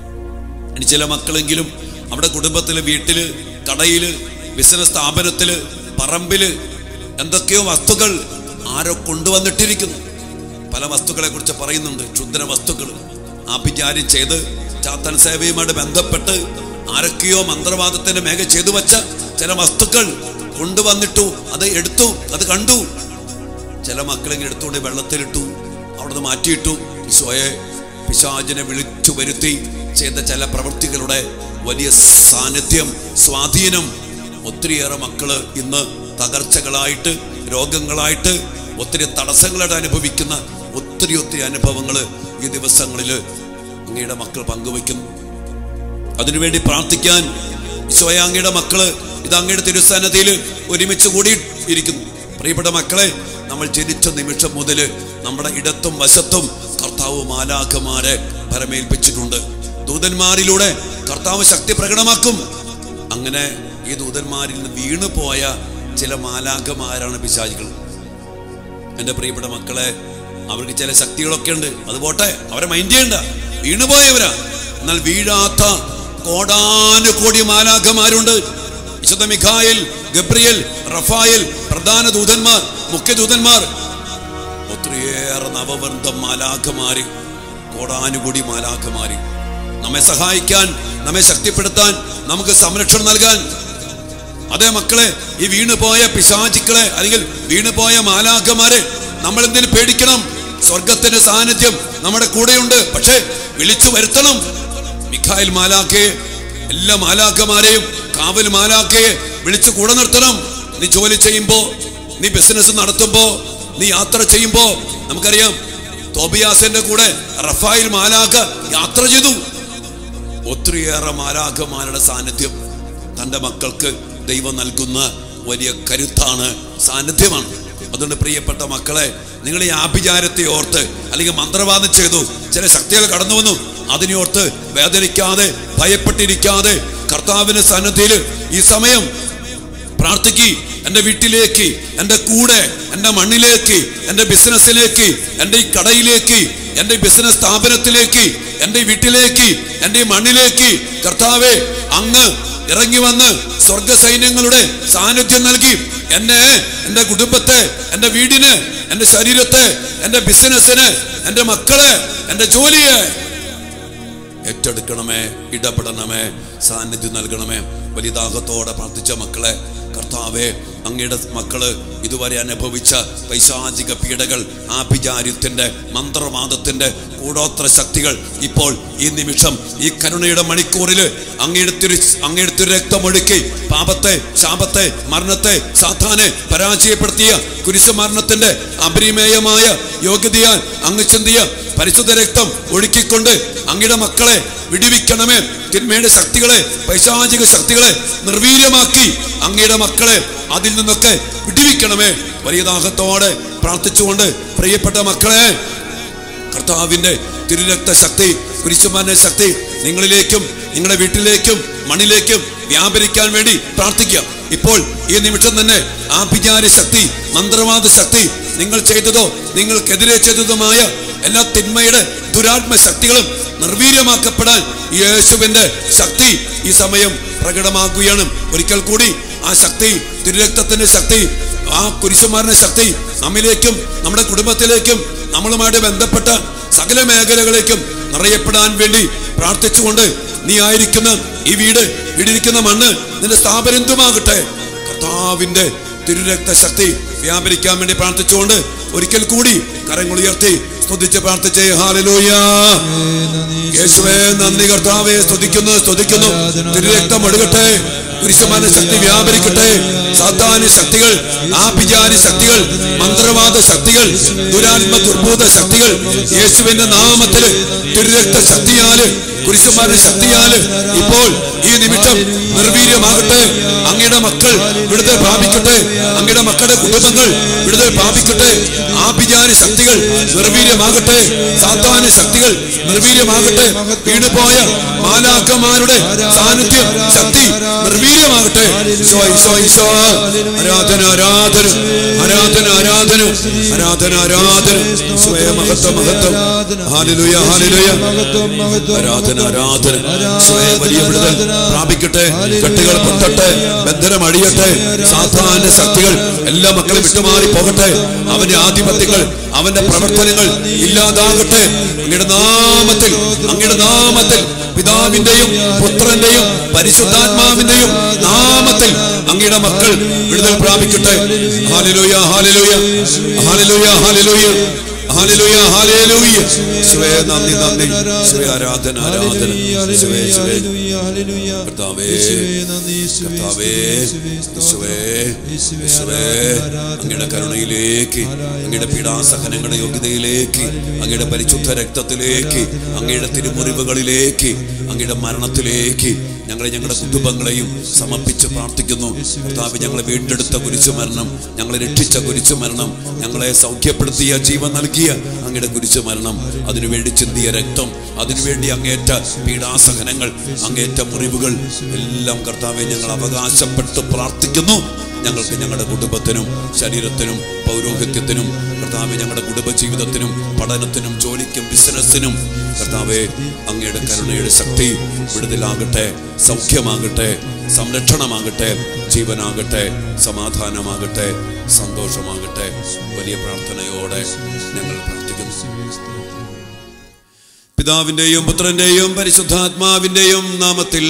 ഇനി ചില മക്കളെങ്കിലും അവിടെ കുടുംബത്തില് വീട്ടില് കടയില് ബിസിനസ് സ്ഥാപനത്തില് പറമ്പില് എന്തൊക്കെയോ വസ്തുക്കൾ ആരോ കൊണ്ടുവന്നിട്ടിരിക്കുന്നു പല വസ്തുക്കളെ കുറിച്ച് പറയുന്നുണ്ട് ക്ഷുദ്ര വസ്തുക്കൾ ആഭിചാര്യം ചെയ്ത് ചാത്തൻ സേവയുമായിട്ട് ബന്ധപ്പെട്ട് ആരൊക്കെയോ മന്ത്രവാദത്തിന്റെ മേഘ ചെയ്തു വെച്ച ചില വസ്തുക്കൾ കൊണ്ടുവന്നിട്ടു അത് എടുത്തു അത് കണ്ടു ചില മക്കളെങ്കിലും എടുത്തുകൊണ്ട് വെള്ളത്തിലിട്ടു അവിടുന്ന് മാറ്റിയിട്ടു ഈശോയെ പിശാചിനെ വിളിച്ചു വരുത്തി ചെയ്ത ചില പ്രവൃത്തികളുടെ വലിയ സാന്നിധ്യം സ്വാധീനം ഒത്തിരിയേറെ മക്കള് ഇന്ന് തകർച്ചകളായിട്ട് രോഗങ്ങളായിട്ട് ഒത്തിരി തടസ്സങ്ങളായിട്ട് അനുഭവിക്കുന്ന ഒത്തിരി ഒത്തിരി അനുഭവങ്ങൾ ഈ ദിവസങ്ങളിൽ അങ്ങയുടെ മക്കൾ പങ്കുവയ്ക്കുന്നു അതിനുവേണ്ടി പ്രാർത്ഥിക്കാൻ ഈശോയെ അങ്ങയുടെ മക്കള് ഇത് അങ്ങയുടെ തിരുസന്നതിയിൽ ഒരുമിച്ച് കൂടി ഇരിക്കുന്നു പ്രിയപ്പെട്ട മക്കളെ നമ്മൾ ജനിച്ച നിമിഷം മുതൽ നമ്മുടെ ഇടത്തും വശത്തും കർത്താവ് മാലാഖമാരെ പരമേൽപ്പിച്ചിട്ടുണ്ട് ദൂതന്മാരിലൂടെ കർത്താവ് ശക്തി പ്രകടമാക്കും അങ്ങനെ ഈ ദൂതന്മാരിൽ നിന്ന് വീണു പോയ ചില മാലാഖമാരാണ് പിശാചികൾ എൻ്റെ പ്രിയപ്പെട്ട മക്കളെ അവർക്ക് ചില ശക്തികളൊക്കെ ഉണ്ട് അത് പോട്ടെ അവരെ മൈൻഡ് ചെയ്യണ്ട വീണുപോയവരാ എന്നാൽ വീഴാത്ത കോടാനുകോടി മാലാഖമാരുണ്ട് വിശുദ്ധ മിഖായിൽ ഗബ്രിയൽ റഫായൽ പ്രധാന ദൂതന്മാർ മുഖ്യ ദൂതന്മാർ ഒത്തിരിയേറെ നവവൃന്ദം മാലാഖമാര് കോടാനുകൂടി മാലാഖമാര് നമ്മെ സഹായിക്കാൻ നമ്മെ ശക്തിപ്പെടുത്താൻ നമുക്ക് സംരക്ഷണം നൽകാൻ അതേ മക്കളെ ഈ വീണുപോയ പിശാചിക്കളെ അല്ലെങ്കിൽ വീണുപോയ മാലാഖമാരെ നമ്മൾ എന്തിനു പേടിക്കണം സ്വർഗത്തിന്റെ സാന്നിധ്യം നമ്മുടെ കൂടെയുണ്ട് പക്ഷേ വിളിച്ചു വരുത്തണം മിഖായിൽ മാലാഖയെ എല്ലാ മാലാഖമാരെയും കാവൽ മാലാഖയെ വിളിച്ചു കൂടെ നിർത്തണം നീ ജോലി ചെയ്യുമ്പോ നീ ബിസിനസ് നടത്തുമ്പോ നീ യാത്ര ചെയ്യുമ്പോ നമുക്കറിയാം തോബിയാസിന്റെ കൂടെ റഫായിൽ മാലാഖ യാത്ര ചെയ്തു ഒത്തിരിയേറെ മാലാഖമാരുടെ സാന്നിധ്യം തൻ്റെ മക്കൾക്ക് ദൈവം നൽകുന്ന വലിയ കരുത്താണ് സാന്നിധ്യമാണ് അതുകൊണ്ട് പ്രിയപ്പെട്ട മക്കളെ നിങ്ങൾ ഈ ആഭിചാരത്തെ ഓർത്ത് അല്ലെങ്കിൽ മന്ത്രവാദം ചെയ്തു ചില ശക്തികൾ കടന്നു വന്നു അതിനെ ഓർത്ത് വേദനിക്കാതെ ഭയപ്പെട്ടിരിക്കാതെ കർത്താവിന്റെ സന്നദ്ധിയിൽ ഈ സമയം പ്രാർത്ഥിക്കി എൻ്റെ വീട്ടിലേക്ക് എൻ്റെ കൂടെ എൻ്റെ മണ്ണിലേക്ക് എൻ്റെ ബിസിനസ്സിലേക്ക് എൻ്റെ ഈ കടയിലേക്ക് എൻ്റെ ഈ ബിസിനസ് സ്ഥാപനത്തിലേക്ക് എൻ്റെ ഈ വീട്ടിലേക്ക് എൻ്റെ ഈ മണ്ണിലേക്ക് കർത്താവെ അങ്ങ് ഇറങ്ങി വന്ന് സ്വർഗ സൈന്യങ്ങളുടെ സാന്നിധ്യം നൽകി എന്നെ എൻ്റെ കുടുംബത്തെ എൻ്റെ വീടിന് എൻ്റെ ശരീരത്തെ എൻ്റെ ബിസിനസ്സിന് എൻ്റെ മക്കളെ എൻ്റെ ജോലിയെ ഏറ്റെടുക്കണമേ ഇടപെടണമേ സാന്നിധ്യം നൽകണമേ വലിയ ദാഹത്തോടെ പ്രാർത്ഥിച്ച മക്കളെ കർത്താവെ അങ്ങയുടെ മക്കള് ഇതുവരെ അനുഭവിച്ച പൈശാചിക പീഡകൾ ആഭിചാര്യത്തിന്റെ മന്ത്രവാദത്തിന്റെ കൂടോത്ര ശക്തികൾ ഇപ്പോൾ ഈ നിമിഷം ഈ കരുണയുടെ മണിക്കൂറിൽ അങ്ങയുടെ തിരു അങ്ങയുടെ തിരു രക്തമൊഴുക്കി പാപത്തെ ശാപത്തെ മരണത്തെ സാധാനെ പരാജയപ്പെടുത്തിയ കുരിശുമരണത്തിന്റെ അപരിമേയമായ യോഗ്യതയാൽ അങ്ങ് ചിന്തിയ പരിശുദ്ധ രക്തം ഒഴുക്കിക്കൊണ്ട് അങ്ങയുടെ മക്കളെ വിടുവിക്കണമേ തിന്മയുടെ ശക്തികളെ പൈശാചിക ശക്തികളെ നിർവീര്യമാക്കി അങ്ങയുടെ മക്കളെ അതിൽ നിന്നൊക്കെ വിടുവിക്കണമേ വലിയ ദാഹത്തോടെ പ്രാർത്ഥിച്ചുകൊണ്ട് പ്രിയപ്പെട്ട മക്കളെ കർത്താവിന്റെ തിരുരക്ത ശക്തി കുരിശുമാന്റെ ശക്തി നിങ്ങളിലേക്കും നിങ്ങളുടെ വീട്ടിലേക്കും മണ്ണിലേക്കും വ്യാപരിക്കാൻ വേണ്ടി പ്രാർത്ഥിക്കാം ഇപ്പോൾ ഈ നിമിഷം തന്നെ ആഭിചാര ശക്തി മന്ത്രവാദ ശക്തി നിങ്ങൾ ചെയ്തതോ നിങ്ങൾക്കെതിരെ ചെയ്തതുമായ എല്ലാ തിന്മയുടെ ദുരാത്മ ശക്തികളും നിർവീര്യമാക്കപ്പെടാൻ യേശുവിന്റെ ശക്തി ഈ സമയം പ്രകടമാക്കുകയാണ് ഒരിക്കൽ കൂടി ആ ശക്തി തിരുരക്തത്തിന്റെ ശക്തി ആ കുരിശുമാരന്റെ ശക്തി നമ്മിലേക്കും നമ്മുടെ കുടുംബത്തിലേക്കും നമ്മളുമായിട്ട് ബന്ധപ്പെട്ട സകല മേഖലകളിലേക്കും നിറയപ്പെടാൻ വേണ്ടി പ്രാർത്ഥിച്ചുകൊണ്ട് നീ ആയിരിക്കുന്ന ഈ വീട് വീടിരിക്കുന്ന മണ്ണ് നിന്റെ സ്ഥാപനം എന്തുമാകട്ടെ കർത്താവിന്റെ തിരുരക്ത ശക്തി വ്യാപരിക്കാൻ വേണ്ടി പ്രാർത്ഥിച്ചുകൊണ്ട് ഒരിക്കൽ കൂടി കരങ്ങൾ ഉയർത്തി സ്തുതിച്ച് പ്രാർത്ഥിച്ചേ ഹാലലൂയ യേശുവേ നന്ദി കർത്താവെ സ്തുതിക്കുന്നു സ്തുതിക്കുന്നു തിരുരക്തം ഒഴുകട്ടെ കുരിശുമാന ശക്തി വ്യാപരിക്കട്ടെ സാധാന്യ ശക്തികൾ ആഭിചാരി ശക്തികൾ മന്ത്രവാദ ശക്തികൾ ദുരാത്മ ദുർഭൂത ശക്തികൾ യേശുവിന്റെ നാമത്തില് തിരുരക്ത ശക്തിയാല് കുരിശുമാരുടെ ശക്തിയാല് ഇപ്പോൾ ഈ നിമിഷം നിർവീര്യമാകട്ടെ അങ്ങയുടെ മക്കൾ വിടുതൽ പ്രാപിക്കട്ടെ അങ്ങയുടെ മക്കളുടെ കുടുംബങ്ങൾ വിടുതൽ പ്രാപിക്കട്ടെ ആഭിചാരി ശക്തികൾ നിർവീര്യമാകട്ടെ സാധാന്യ ശക്തികൾ നിർവീര്യമാകട്ടെ വീണുപോയ മാലാക്കന്മാരുടെ സാന്നിധ്യം ശക്തി നിർവീര്യമാകട്ടെ ഈശോ, ഈശോ, ഈശോ. ആരാധന ആരാധന ആരാധന ആരാധന ആരാധന ആരാധന ഈശോയെ മഹത്വം മഹത്വം ഹാലലുയ ഹാലലുയ ആരാധന ആരാധന ഈശോയെ വലിയ വിടുതൽ പ്രാപിക്കട്ടെ കെട്ടുകൾ പൊട്ടട്ടെ ബന്ധനം അടിയട്ടെ സാധാരണ ശക്തികൾ എല്ലാ മക്കളും വിട്ടുമാറി പോകട്ടെ അവന്റെ ആധിപത്യങ്ങൾ അവന്റെ പ്രവർത്തനങ്ങൾ ഇല്ലാതാകട്ടെ അങ്ങയുടെ നാമത്തിൽ അങ്ങയുടെ നാമത്തിൽ പിതാവിന്റെയും പുത്രന്റെയും പരിശുദ്ധാത്മാവിന്റെയും നാമത്തിൽ അങ്ങയുടെ മക്കൾ വിടുതൽ പ്രാപിക്കട്ടെ hallelujah hallelujah hallelujah hallelujah hallelujah hallelujah ശിവേ നന്ദി നന്ദി ശിവേ ആരാധന ആരാധന ശിവേ ശിവേ കർത്താവേ കർത്താവേ യേശുവേ യേശുവേ അങ്ങയുടെ കരുണയിലേക്ക് അങ്ങയുടെ പീഡാസഹനങ്ങളുടെ യോഗ്യതയിലേക്ക് അങ്ങയുടെ പരിശുദ്ധ രക്തത്തിലേക്ക് അങ്ങയുടെ തിരുമുറിവുകളിലേക്ക് അങ്ങയുടെ മരണത്തിലേക്ക് ഞങ്ങളെ ഞങ്ങളുടെ കുടുംബങ്ങളെയും സമർപ്പിച്ച് പ്രാർത്ഥിക്കുന്നു കർത്താവ് ഞങ്ങളെ വീണ്ടെടുത്ത കുരിശു മരണം ഞങ്ങളെ രക്ഷിച്ച കുരിശു മരണം ഞങ്ങളെ സൗഖ്യപ്പെടുത്തിയ ജീവൻ നൽകിയ അങ്ങയുടെ കുരിശു മരണം അതിനുവേണ്ടി ചിന്തിയ രക്തം അതിനുവേണ്ടി അങ്ങേറ്റ പീഡാസഹനങ്ങൾ അങ്ങേറ്റ മുറിവുകൾ എല്ലാം കർത്താവെ ഞങ്ങൾ അവകാശപ്പെട്ട് പ്രാർത്ഥിക്കുന്നു ഞങ്ങൾക്ക് ഞങ്ങളുടെ കുടുംബത്തിനും ശരീരത്തിനും പൗരോഹിത്യത്തിനും കർത്താവെ ഞങ്ങളുടെ കുടുംബജീവിതത്തിനും പഠനത്തിനും ജോലിക്കും ബിസിനസ്സിനും കർത്താവെ അങ്ങയുടെ കരുണയുടെ ശക്തി വിടുതലാകട്ടെ സൗഖ്യമാകട്ടെ സംരക്ഷണമാകട്ടെ ജീവനാകട്ടെ സമാധാനമാകട്ടെ സന്തോഷമാകട്ടെ വലിയ പ്രാർത്ഥനയോടെ ഞങ്ങൾ പ്രാർത്ഥിക്കുന്നു പിതാവിന്റെയും പുത്രന്റെയും പരിശുദ്ധാത്മാവിന്റെയും നാമത്തിൽ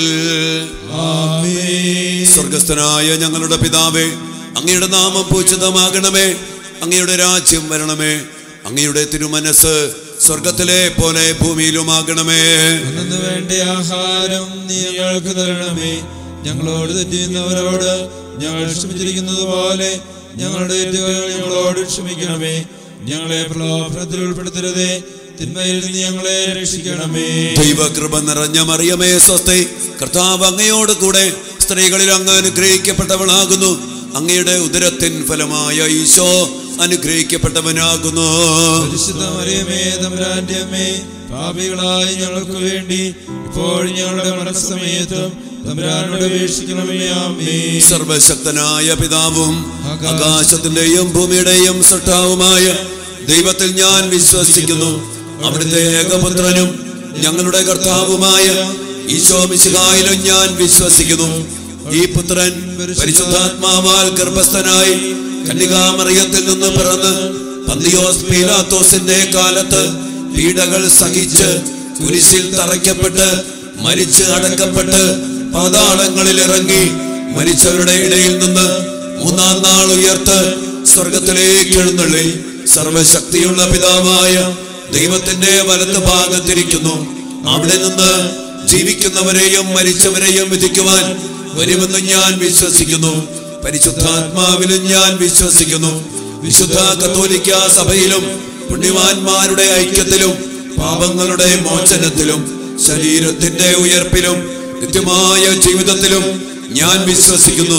ആമേൻ സ്വർഗസ്ഥനായ ഞങ്ങളുടെ പിതാവേ അങ്ങയുടെ നാമം പൂജിതമാകണമേ അങ്ങയുടെ രാജ്യം വരണമേ അങ്ങയുടെ തിരുമനസ് സ്വർഗത്തിലെ പോലെ ഭൂമിയിലുമാകണമേ അന്നു വേണ്ട ആഹാരം നീ ഞങ്ങൾക്ക് തരണമേ ഞങ്ങളോട് തെറ്റിയുന്നവരോട് ഞങ്ങൾ ക്ഷമിച്ചിരിക്കുന്നത് പോലെ ഞങ്ങളുടെ തെറ്റുകൾ ഞങ്ങളോട് ക്ഷമിക്കണമേ ഞങ്ങളെ പ്രലോഭനത്തിൽ ഉൾപ്പെടുത്തരുതേ തിന്മയിൽ നിന്ന് ഞങ്ങളെ രക്ഷിക്കണമേ ദൈവകൃപ നിറഞ്ഞ മറിയമേ സ്വസ്തി കർത്താവ് അങ്ങയോട് കൂടെ സ്ത്രീകളിൽ അങ്ങ് അനുഗ്രഹിക്കപ്പെട്ടവളാകുന്നു അങ്ങയുടെ ഉദരത്തിൻ ഫലമായ ഈശോ അനുഗ്രഹിക്കപ്പെട്ടവനാകുന്നു പരിശുദ്ധ മറിയമേ തമ്പുരാന്റെ അമ്മേ പാപികളായ ഞങ്ങൾക്ക് വേണ്ടി ഇപ്പോഴും ഞങ്ങളുടെ മരണസമയത്തും തമ്പുരാനോട് അപേക്ഷിക്കണമേ ആമേ സർവശക്തനായ പിതാവും ആകാശത്തിന്റെയും ഭൂമിയുടെയും സൃഷ്ടാവുമായ ദൈവത്തിൽ ഞാൻ വിശ്വസിക്കുന്നു അവിടുത്തെ ഏകപുത്രനും ഞങ്ങളുടെ കർത്താവുമായ ഈശോ മിശിഹായിലും ഞാൻ വിശ്വസിക്കുന്നു ഈ പുത്രൻ പരിശുദ്ധാത്മാവാൽ ഗർഭസ്ഥനായി കന്യകാമറിയത്തിൽ നിന്ന് പിറന്ന് പന്തിയോസ് പീലാത്തോസിന്റെ കാലത്ത് പീഡകൾ സഹിച്ച് കുരിശിൽ തറയ്ക്കപ്പെട്ട് മരിച്ച് അടക്കപ്പെട്ട് പാതാളങ്ങളിൽ ഇറങ്ങി മരിച്ചവരുടെ ഇടയിൽ നിന്ന് മൂന്നാം നാൾ ഉയർത്ത് സ്വർഗത്തിലേക്ക് എഴുന്നള്ളി സർവശക്തിയുള്ള പിതാവായ ദൈവത്തിന്റെ വലത്ത് ഭാഗത്തിരിക്കുന്നു അവിടെ നിന്ന് ജീവിക്കുന്നവരെയും മരിച്ചവരെയും വിധിക്കുവാൻ വരുമെന്ന് ഞാൻ വിശ്വസിക്കുന്നു പരിശുദ്ധാത്മാവിലും ഞാൻ വിശ്വസിക്കുന്നു വിശുദ്ധ കത്തോലിക്ക സഭയിലും പുണ്യവാന്മാരുടെ ഐക്യത്തിലും പാപങ്ങളുടെ മോചനത്തിലും ശരീരത്തിന്റെ ഉയർപ്പിലും നിത്യമായ ജീവിതത്തിലും ഞാൻ വിശ്വസിക്കുന്നു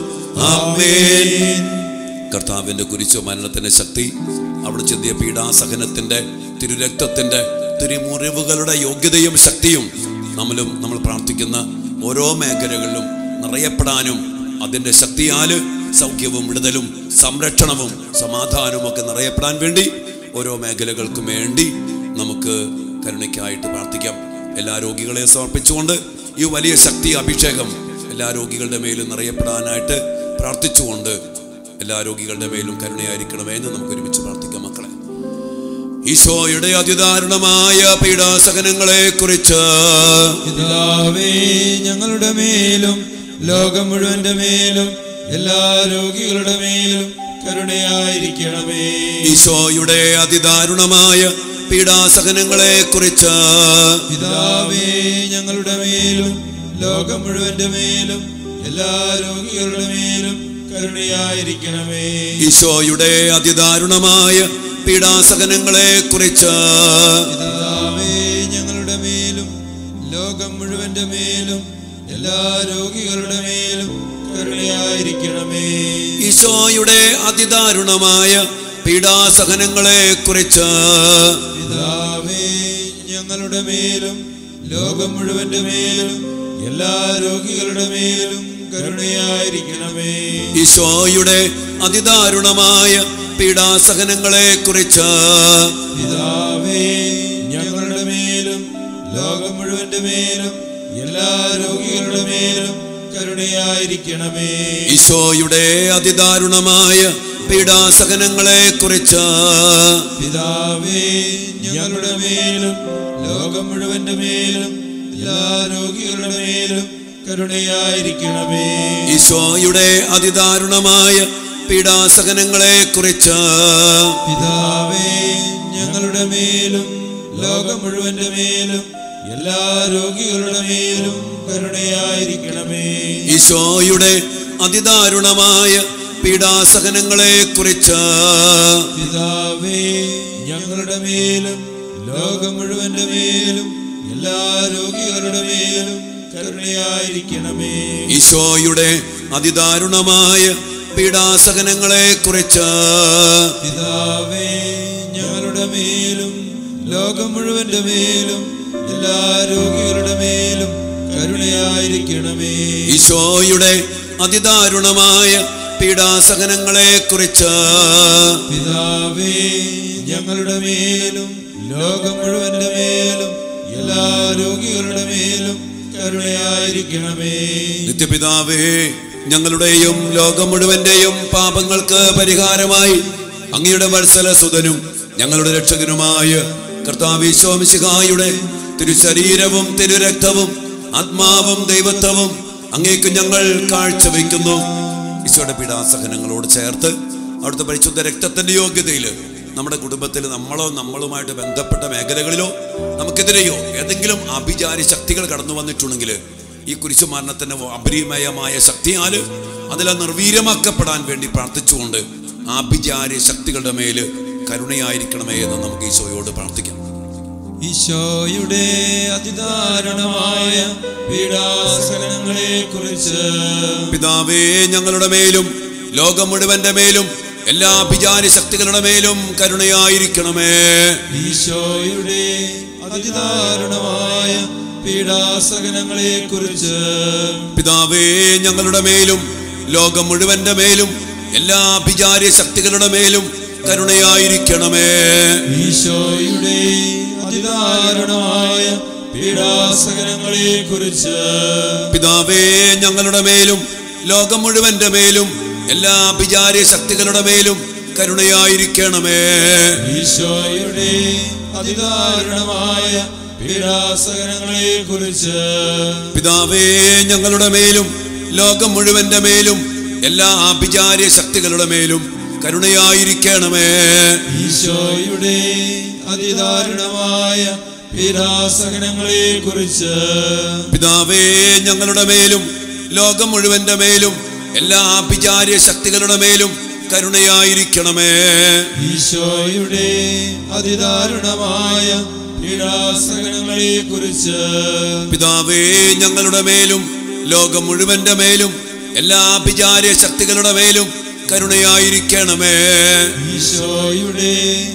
ആമേൻ കർത്താവിന്റെ കുരിശു മരണത്തിന്റെ ശക്തി അവിടെ ചെന്നിയ പീഡാസഹനത്തിന്റെ തിരുരക്തത്തിന്റെ തിരുമുറിവുകളുടെ യോഗ്യതയും ശക്തിയും നമ്മളും നമ്മൾ പ്രാർത്ഥിക്കുന്ന ഓരോ മേഖലകളിലും നിറയപ്പെടാനും അതിന്റെ ശക്തിയാല് സൗഖ്യവും വിടുതലും സംരക്ഷണവും സമാധാനവും ഒക്കെ നിറയപ്പെടാൻ വേണ്ടി ഓരോ മേഖലകൾക്കും വേണ്ടി നമുക്ക് കരുണയ്ക്കായിട്ട് പ്രാർത്ഥിക്കാം എല്ലാ രോഗികളെയും സമർപ്പിച്ചുകൊണ്ട് ഈ വലിയ ശക്തി അഭിഷേകം എല്ലാ രോഗികളുടെ മേലും നിറയപ്പെടാനായിട്ട് പ്രാർത്ഥിച്ചുകൊണ്ട് എല്ലാ രോഗികളുടെ മേലും കരുണയായിരിക്കണമേ എന്ന് നമുക്ക് ഒരുമിച്ച് പ്രാർത്ഥിക്കാം മക്കളെ ഈശോയുടെ അതിദാരുണമായ പീഡാസഹനങ്ങളെ കുറിച്ച് പിതാവേ ഞങ്ങളുടെ മേലും ലോകം മുഴുവന്റെ മേലും എല്ലാ രോഗികളുടെ മേലും കരുണയായിരിക്കണമേ ഈശോയുടെ അതിദാരുണമായ പീഡാസഹനങ്ങളെ കുറിച്ച് പിതാവേ ഞങ്ങളുടെ മേലും ലോകം മുഴുവന്റെ മേലും എല്ലാ രോഗികളുടെ മേലും കരുണയായിരിക്കണമേ ഈശോയുടെ അതിദാരുണമായ പീഡാസഹനങ്ങളെ കുറിച്ച് പിതാവേ ഞങ്ങളുടെ മേലും ലോകം മുഴുവന്റെ മേലും എല്ലാ രോഗികളുടെ മേലും കരുണയായിരിക്കണമേ ഈശോയുടെ അതിദാരുണമായ പീഡാസഹനങ്ങളെ കുറിച്ച് പിതാവേ ഞങ്ങളുടെ മേലും ലോകം മുഴുവന്റെ മേലും എല്ലാ രോഗികളുടെ മേലും കരുണയായിരിക്കണമേ ഈശോയുടെ അതിദാരുണമായ പീഡാസഹനങ്ങളെ കുറിച്ച് പിതാവേ ഞങ്ങളുടെ മേലും ലോകം മുഴുവന്റെ മേലും എല്ലാ രോഗികളുടെ മേലും കരുണയായിരിക്കണമേ ഈശോയുടെ അതിദാരുണമായ പീഡാസഹനങ്ങളെ കുറിച്ച് പിതാവേ ഞങ്ങളുടെ മേലും ലോകം മുഴുവന്റെ മേലും എല്ലാ രോഗികളുടെ മേലും കരുണയായിരിക്കണമേ ഈശോയുടെ അതിദാരുണമായ പീഡാസഹനങ്ങളെ കുറിച്ച് പിതാവേ ഞങ്ങളുടെ മേലും ലോകം മുഴുവന്റെ മേലും എല്ലാ രോഗികളുടെ മേലും കരുണയായിരിക്കണമേ ഈശോയുടെ അതിദാരുണമായ പീഡാസഹനങ്ങളെ കുറിച്ച് പിതാവേ ഞങ്ങളുടെ മേലും ലോകം മുഴുവന്റെ മേലും എല്ലാ രോഗികളുടെ മേലും കരുണയായിരിക്കണമേ ഈശോയുടെ അതിദാരുണമായ പീഡാസഹനങ്ങളെ കുറിച്ച് പിതാവേ ഞങ്ങളുടെ മേലും ലോകം മുഴുവന്റെ മേലും എല്ലാ രോഗികളുടെ മേലും കരുണയായിരിക്കണമേ ഈശോയുടെ അതിദാരുണമായ പീഡാസഹനങ്ങളെ കുറിച്ച് പിതാവേ ഞങ്ങളുടെ മേലും ലോകം മുഴുവന്റെ മേലും എല്ലാ രോഗികളുടെ മേലും കരുണയായിരിക്കണമേ നിത്യപിതാവേ ഞങ്ങളുടെയും ലോകം മുഴുവന്റെയും പാപങ്ങൾക്ക് പരിഹാരമായി അങ്ങയുടെ വത്സല സുതനും ഞങ്ങളുടെ രക്ഷകനുമായ കർത്താവിശോമിശിഹായുടെ തിരുശരീരവും തിരുരക്തവും ആത്മാവും ദൈവത്വവും അങ്ങേക്ക് ഞങ്ങൾ കാഴ്ചവെക്കുന്നു ഈശോയുടെ പീഡാസഹനങ്ങളോട് ചേർത്ത് അവിടുത്തെ പരിശുദ്ധ രക്തത്തിന്റെ യോഗ്യതയിൽ നമ്മുടെ കുടുംബത്തിൽ നമ്മളോ നമ്മളുമായിട്ട് ബന്ധപ്പെട്ട മേഖലകളിലോ നമുക്കെതിരെയോ ഏതെങ്കിലും അഭിചാരി ശക്തികൾ കടന്നു വന്നിട്ടുണ്ടെങ്കിൽ ഈ കുരിശുമരണത്തിന്റെ അപരിമയമായ ശക്തിയാല് അതിൽ നിർവീര്യമാക്കപ്പെടാൻ വേണ്ടി പ്രാർത്ഥിച്ചുകൊണ്ട് ആ അഭിചാരി ശക്തികളുടെ മേല് കരുണയായിരിക്കണമേ എന്ന് നമുക്ക് ഈശോയോട് പ്രാർത്ഥിക്കാം ഈശോയുടെ അതിദാരുണമായ പീഡാസകലങ്ങളെ കുറിച്ച് പിതാവേ ഞങ്ങളുടെ മേലും ലോകം മുഴുവന്റെ മേലും എല്ലാ അഭിചാരി ശക്തികളുടെ മേലും കരുണയായിരിക്കണമേ ഈശോയുടെ അതിദാരുണമായ പീഡാസകലങ്ങളെ കുറിച്ച് പിതാവേ ഞങ്ങളുടെ മേലും ലോകം മുഴുവന്റെ മേലും എല്ലാ അഭിചാരി ശക്തികളുടെ മേലും കരുണയായിരിക്കണമേ ഈശോയുടെ അതിദാരുണമായ പീഡാസകലങ്ങളെ കുറിച്ച് പിതാവേ ഞങ്ങളുടെ മേലും ലോകം മുഴുവന്റെ മേലും എല്ലാ അഭിചാരി ശക്തികളുടെ മേലും കരുണയായിരിക്കണമേ ഈശോയുടെ അതിദാരുണമായ പീഡാസകലങ്ങളെ കുറിച്ച് പിതാവേ ഞങ്ങളുടെ മേലും ലോകം മുഴുവന്റെ മേലും എല്ലാ അഭിചാരി ശക്തികളുടെ മേലും കരുണയായിരിക്കണമേ ഈശോയുടെ അതിദാരുണമായ പീഡാസകലങ്ങളെ കുറിച്ച് പിതാവേ ഞങ്ങളുടെ മേലും ലോകം മുഴുവന്റെ മേലും എല്ലാ അഭിചാര്യ ശക്തികളുടെ മേലും കരുണയായിരിക്കണമേ ഈശോയുടെ അതിദാരുണമായ പീഡാസകലങ്ങളെ കുറിച്ച് പിതാവേ ഞങ്ങളുടെ മേലും ലോകം മുഴുവന്റെ മേലും എല്ലാ അഭിചാര്യ ശക്തികളുടെ മേലും കരുണയായിരിക്കണമേ ഈശോയുടെ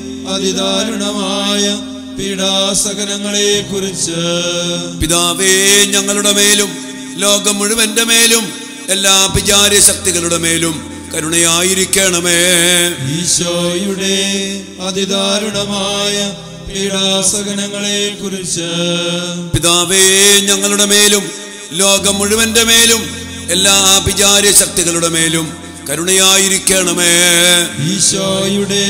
അതിദാരുണമായ പീഡാസകലങ്ങളെ കുറിച്ച് പിതാവേ ഞങ്ങളുടെ മേലും ലോകം മുഴുവന്റെ മേലും എല്ലാ അഭിചാര്യ ശക്തികളുടെ മേലും കരുണയായിരിക്കണമേ ഈശോയുടെ അതിദാരുണമായ പീഡാസകലങ്ങളെ കുറിച്ച് പിതാവേ ഞങ്ങളുടെ മേലും ലോകം മുഴുവന്റെ മേലും എല്ലാ അഭിചാര്യ ശക്തികളുടെ മേലും കരുണയായിരിക്കണമേ ഈശോയുടെ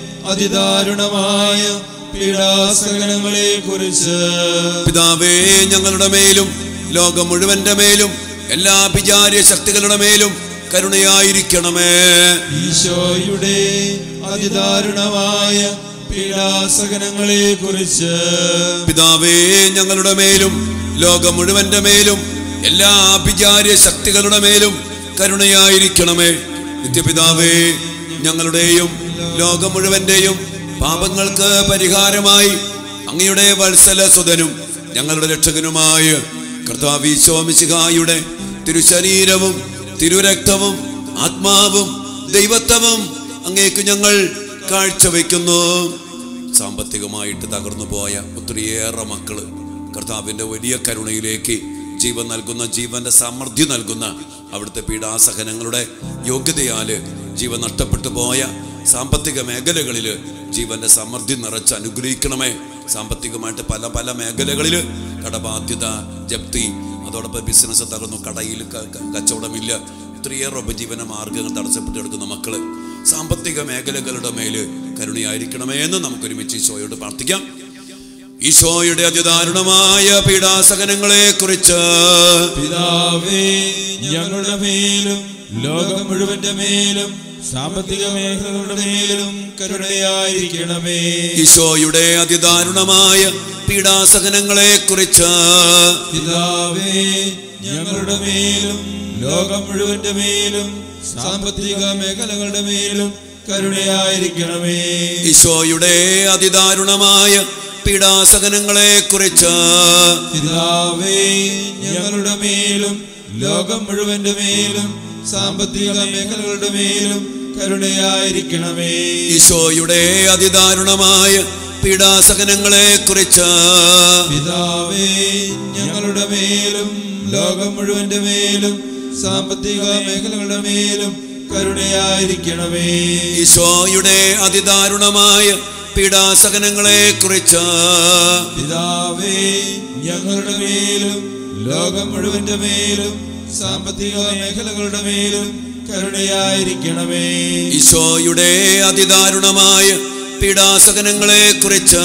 അതിദാരുണമായ പീഡാസകലങ്ങളെ കുറിച്ച് പിതാവേ ഞങ്ങളുടെ മേലും ലോകം മുഴുവന്റെ മേലും എല്ലാ അഭിചാര്യ ശക്തികളുടെ മേലും കരുണയായിരിക്കണമേ ഈശോയുടെ അതിദാരുണമായ പീഡാസകലങ്ങളെ കുറിച്ച് പിതാവേ ഞങ്ങളുടെ മേലും ലോകം മുഴുവന്റെ മേലും എല്ലാ അഭിചാര്യ ശക്തികളുടെ മേലും കരുണയായിരിക്കണമേ നിത്യപിതാവേ ഞങ്ങളുടെയും ലോകം മുഴുവന്റെയും പാപങ്ങൾക്ക് പരിഹാരമായി അങ്ങയുടെ വത്സല സുതനും ഞങ്ങളുടെ രക്ഷകനുമായ കർത്താവീശോമിശിഹായുടെ തിരുശരീരവും തിരുരക്തവും ആത്മാവും ദൈവത്വവും അങ്ങേക്ക് ഞങ്ങൾ കാഴ്ചവെക്കുന്നു സാമ്പത്തികമായിട്ട് തകർന്നു പോയ ഒത്തിരിയേറെ മക്കള് കർത്താവിൻ്റെ വലിയ കരുണയിലേക്ക് ജീവൻ നൽകുന്ന ജീവന്റെ സമൃദ്ധി നൽകുന്ന അവിടുത്തെ പീഡാസഹനങ്ങളുടെ യോഗ്യതയാല് ജീവൻ നഷ്ടപ്പെട്ടു പോയ സാമ്പത്തിക മേഖലകളിൽ ജീവന്റെ സമൃദ്ധി നിറച്ച് അനുഗ്രഹിക്കണമേ സാമ്പത്തികമായിട്ട് പല പല മേഖലകളിൽ കടബാധ്യത ജപ്തി അതോടൊപ്പം ബിസിനസ് തകർന്നു കടയിൽ ക- ക- കച്ചവടമില്ല ഒത്തിരിയേറെ ഉപജീവന മാർഗങ്ങൾ തടസ്സപ്പെട്ട് എടുക്കുന്ന മക്കള് സാമ്പത്തിക മേഖലകളുടെ മേല് കരുണയായിരിക്കണമേ എന്ന് നമുക്കൊരുമിച്ച് ഈശോയോട് പ്രാർത്ഥിക്കാം ഈശോയുടെ അതിദാരുണമായ പീഡാസകനങ്ങളെ കുറിച്ച് പിതാവേ ഞങ്ങളുടെ മേലും ലോകം മുഴുവന്റെ മേലും സാമ്പത്തിക മേഖലകളുടെ മേലും കരുണയായിരിക്കണമേ ഈശോയുടെ അതിദാരുണമായ പീഡാസകനങ്ങളെ കുറിച്ച് പിതാവേ ഞങ്ങളുടെ മേലും ലോകം മുഴുവന്റെ മേലും സാമ്പത്തിക മേഖലകളുടെ മേലും കരുണയായിരിക്കണമേ ഈശോയുടെ അതിദാരുണമായ പീഡാസകനങ്ങളെ കുറിച്ച് പിതാവേ ഞങ്ങളുടെ മേലും ലോകം മുഴുവന്റെ മേലും സാമ്പത്തിക മേഖലകളുടെ മേലും കരുണയായിരിക്കണമേ ഈശോയുടെ അതിദാരുണമായ പീഡാസകനങ്ങളെ കുറിച്ച് പിതാവേ ഞങ്ങളുടെ മേലും ലോകം മുഴുവന്റെ മേലും സാമ്പത്തിക മേഖലകളുടെ മേലും കരുണയായിരിക്കണമേ ഈശോയുടെ അതിദാരുണമായ പീഡാസകനങ്ങളെ കുറിച്ച് പിതാവേ ഞങ്ങളുടെ മേലും ലോകം മുഴുവന്റെ മേലും സാമ്പത്തിക മേഖലകളുടെ മേലും കരുണയായിരിക്കണമേ ഈശോയുടെ അതിദാരുണമായ പീഡാസകനങ്ങളെ കുറിച്ച്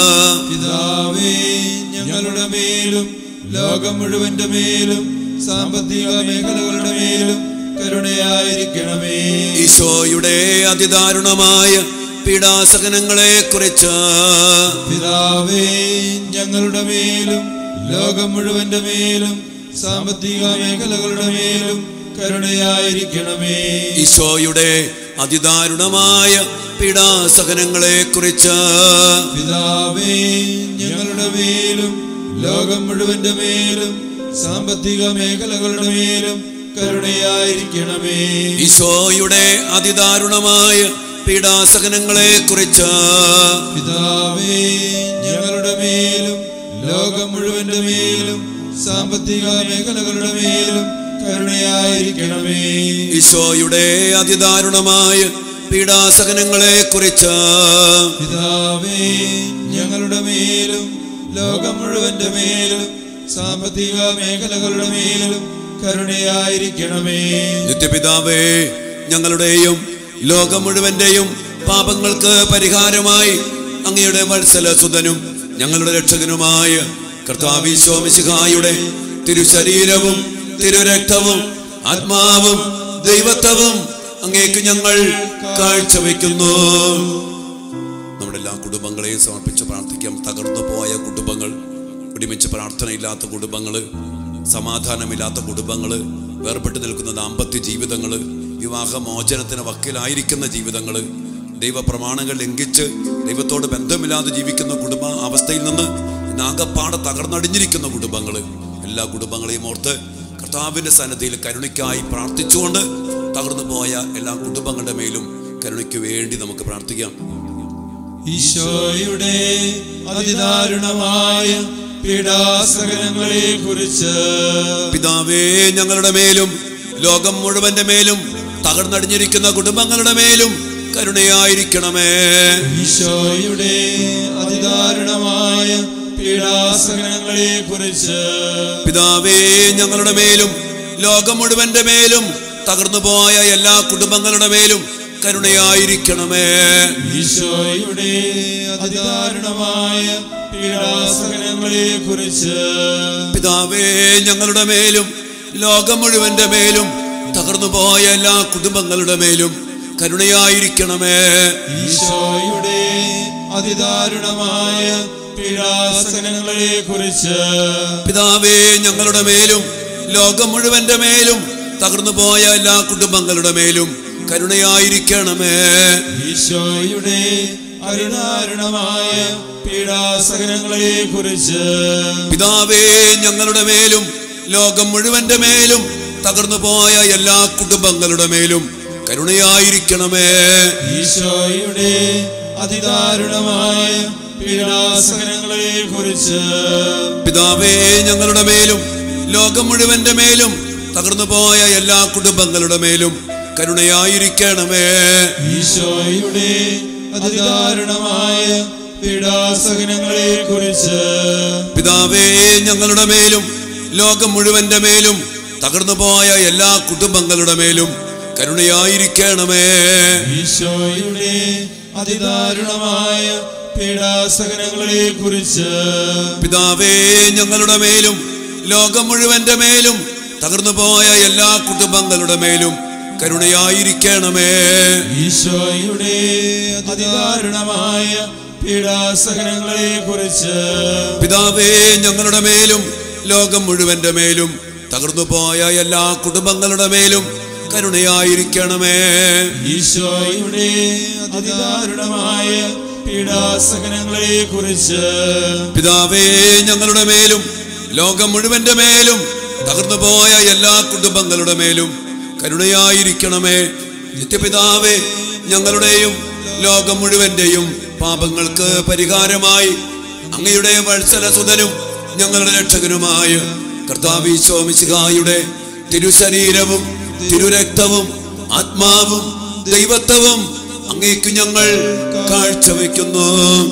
പിതാവേ ഞങ്ങളുടെ മേലും ലോകം മുഴുവന്റെ മേലും സാമ്പത്തിക മേഖലകളുടെ മേലും കരുണയായിരിക്കണമേ ഈശോയുടെ അതിദാരുണമായ പീഡാസകനങ്ങളെ കുറിച്ച് പിതാവേ ഞങ്ങളുടെ മേലും ലോകം മുഴുവന്റെ മേലും സാമ്പത്തിക മേഖലകളുടെ മേലും കരുണയായിരിക്കണമേ ഈശോയുടെ അതിദാരുണമായ പീഡാസകനങ്ങളെ കുറിച്ച് പിതാവേ ഞങ്ങളുടെ മേലും ലോകം മുഴുവന്റെ മേലും സാമ്പത്തിക മേഖലകളുടെ മേലും കരുണയായിരിക്കണമേ ഈശോയുടെ അതിദാരുണമായ പീഡാസകനങ്ങളെ കുറിച്ച് പിതാവേ ഞങ്ങളുടെ മേലും ലോകം മുഴുവന്റെ മേലും സാമ്പത്തിക മേഖലകളുടെ മേലും കരുണയായിരിക്കണമേ ഈശോയുടെ അതിദാരുണമായ പീഡാസകനങ്ങളെ കുറിച്ച് പിതാവേ ഞങ്ങളുടെ മേലും ലോകം മുഴുവന്റെ മേലും സാമ്പത്തിക മേഖലകളുടെ മേലും കരുണയായിരിക്കണമേ നിത്യപിതാവേ ഞങ്ങളുടെയും ലോകം മുഴുവന്റെയും പാപങ്ങൾക്ക് പരിഹാരമായി അങ്ങയുടെ വത്സല സുതനും ഞങ്ങളുടെ രക്ഷകനുമായ കർത്താവിശോമിശിഹായുടെ തിരുശരീരവും തിരുരക്തവും ആത്മാവും ദൈവത്വവും അങ്ങേക്ക് ഞങ്ങൾ കാഴ്ചവെക്കുന്നു നമ്മുടെ എല്ലാ കുടുംബങ്ങളെയും സമർപ്പിച്ച് പ്രാർത്ഥിക്കാം തകർന്നു പോയ കുടുംബങ്ങൾ ഒരുമിച്ച് പ്രാർത്ഥനയില്ലാത്ത കുടുംബങ്ങള് സമാധാനമില്ലാത്ത കുടുംബങ്ങള് വേർപെട്ട് നിൽക്കുന്ന ദാമ്പത്യ ജീവിതങ്ങള് വിവാഹമോചനത്തിന് വക്കിലായിരിക്കുന്ന ജീവിതങ്ങള് ദൈവപ്രമാണങ്ങൾ ലംഘിച്ച് ദൈവത്തോട് ബന്ധമില്ലാതെ ജീവിക്കുന്ന കുടുംബ അവസ്ഥയിൽ നിന്ന് നാഗപ്പാടെ തകർന്നടിഞ്ഞിരിക്കുന്ന കുടുംബങ്ങള് എല്ലാ കുടുംബങ്ങളെയും ഓർത്ത് കർത്താവിന്റെ സന്നദ്ധിയിൽ കരുണയ്ക്കായി പ്രാർത്ഥിച്ചുകൊണ്ട് തകർന്നു പോയ എല്ലാ കുടുംബങ്ങളുടെ മേലും കരുണയ്ക്ക് വേണ്ടി നമുക്ക് പ്രാർത്ഥിക്കാം ഈശോയുടെ അതിദാരുണമായ പീഡാസകനങ്ങളെ കുറിച്ച് പിതാവേ ഞങ്ങളുടെ മേലും ലോകം മുഴുവന്റെ മേലും തകർന്നടിഞ്ഞിരിക്കുന്ന കുടുംബങ്ങളുടെ മേലും കരുണയായിരിക്കണമേ ഈശോയുടെ അതിദാരുണമായ പീഡാസകനങ്ങളെ കുറിച്ച് പിതാവേ ഞങ്ങളുടെ മേലും ലോകം മുഴുവന്റെ മേലും തകർന്നു പോയ എല്ലാ കുടുംബങ്ങളുടെ മേലും കരുണയായിരിക്കണമേ ഈശോയുടെ അതിദാരുണമായ പീഡാസകനങ്ങളെ കുറിച്ച് പിതാവേ ഞങ്ങളുടെ മേലും ലോകം മുഴുവന്റെ മേലും തകർന്നു പോയ എല്ലാ കുടുംബങ്ങളുടെ മേലും കരുണയായിരിക്കണമേ ഈശോയുടെ അതിദാരുണമായ പീഡാസകനങ്ങളെ കുറിച്ച് പിതാവേ ഞങ്ങളുടെ മേലും ലോകം മുഴുവന്റെ മേലും തകർന്നു പോയ എല്ലാ കുടുംബങ്ങളുടെ മേലും കരുണയായിരിക്കണമേ ഈശോയുടെ അരുണാരുണമായ പീഡാസകനങ്ങളെ കുറിച്ച് പിതാവേ ഞങ്ങളുടെ മേലും ലോകം മുഴുവന്റെ മേലും തകർന്നു പോയ എല്ലാ കുടുംബങ്ങളുടെ മേലും കരുണയായിരിക്കണമേ ഈശോയുടെ അതിദാരുണമായ പീഡാസകനങ്ങളെ കുറിച്ച് പിതാവേ ഞങ്ങളുടെ മേലും ലോകം മുഴുവന്റെ മേലും തകർന്നു പോയ എല്ലാ കുടുംബങ്ങളുടെ മേലും കരുണയായിരിക്കണമേ ഈശോയുടെ അതിദാരുണമായ പീഡാസകനങ്ങളെ കുറിച്ച് പിതാവേ ഞങ്ങളുടെ മേലും ലോകം മുഴുവന്റെ മേലും തകർന്നു പോയ എല്ലാ കുടുംബങ്ങളുടെ മേലും കരുണയായിരിക്കണമേ ഈശോയുടെ അതിദാരുണമായ പീഡാസകനങ്ങളെ കുറിച്ച് പിതാവേ ഞങ്ങളുടെ മേലും ലോകം മുഴുവന്റെ മേലും തകർന്നു പോയ എല്ലാ കുടുംബങ്ങളുടെ മേലും കരുണയായിരിക്കണമേ ഈശോയുടെ അതിദാരുണമായ പീഡാസകനങ്ങളെ കുറിച്ച് പിതാവേ ഞങ്ങളുടെ മേലും ലോകം മുഴുവന്റെ മേലും തകർന്നു പോയ എല്ലാ കുടുംബങ്ങളുടെ മേലും കരുണയായിരിക്കണമേ ഈശോയുടെ അതിദാരുണമായ പീഡാസകനങ്ങളെ കുറിച്ച് പിതാവേ ഞങ്ങളുടെ മേലും ലോകം മുഴുവന്റെ മേലും തകർന്നു പോയ എല്ലാ കുടുംബങ്ങളുടെ മേലും കരുണയായിരിക്കണമേ നിത്യപിതാവേ ഞങ്ങളുടെയും ലോകം മുഴുവന്റെയും പാപങ്ങൾക്ക് പരിഹാരമായി അങ്ങയുടെ വത്സല സുതനും ഞങ്ങളുടെ രക്ഷകനുമായ കർത്താവിശോമിശിഹായുടെ തിരുശരീരവും തിരുരക്തവും ആത്മാവും ദൈവത്വവും അങ്ങേക്ക് ഞങ്ങൾ കാഴ്ചവെക്കുന്നു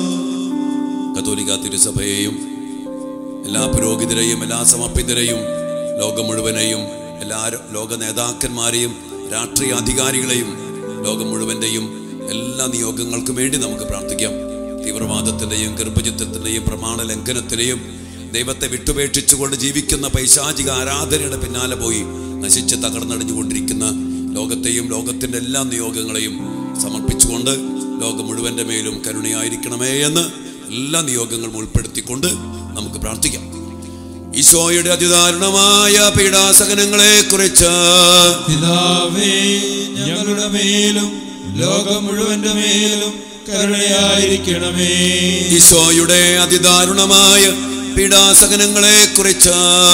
കത്തോലിക്ക തിരുസഭയെയും എല്ലാ പുരോഹിതരെയും എല്ലാ സമർപ്പിതരെയും ലോകം മുഴുവനെയും എല്ലാ ര- ലോക നേതാക്കന്മാരെയും രാഷ്ട്രീയ അധികാരികളെയും ലോകം മുഴുവന്റെയും എല്ലാ നിയോഗങ്ങൾക്കും വേണ്ടി നമുക്ക് പ്രാർത്ഥിക്കാം തീവ്രവാദത്തിൻ്റെയും ഗർഭചിത്രത്തിൻ്റെയും പ്രമാണ ലംഘനത്തിനെയും ദൈവത്തെ വിട്ടുപേക്ഷിച്ചുകൊണ്ട് ജീവിക്കുന്ന പൈശാചിക ആരാധനയുടെ പിന്നാലെ പോയി നശിച്ച് തകർന്നടിഞ്ഞുകൊണ്ടിരിക്കുന്ന ലോകത്തെയും ലോകത്തിൻ്റെ എല്ലാ നിയോഗങ്ങളെയും സമർപ്പിച്ചുകൊണ്ട് ലോകം മുഴുവൻ്റെ മേലും കരുണയായിരിക്കണമേ എന്ന് എല്ലാ നിയോഗങ്ങളും ഉൾപ്പെടുത്തിക്കൊണ്ട് നമുക്ക് പ്രാർത്ഥിക്കാം ഈശോയുടെ അതിദാരുണമായ പീഡാസകനങ്ങളെ കുറിച്ച് പിതാവേ ഞങ്ങളുടെ മേലും ലോകം മുഴുവന്റെ മേലും കരുണയായിരിക്കണമേ ഈശോയുടെ അതിദാരുണമായ പീഡാസകനങ്ങളെ കുറിച്ച്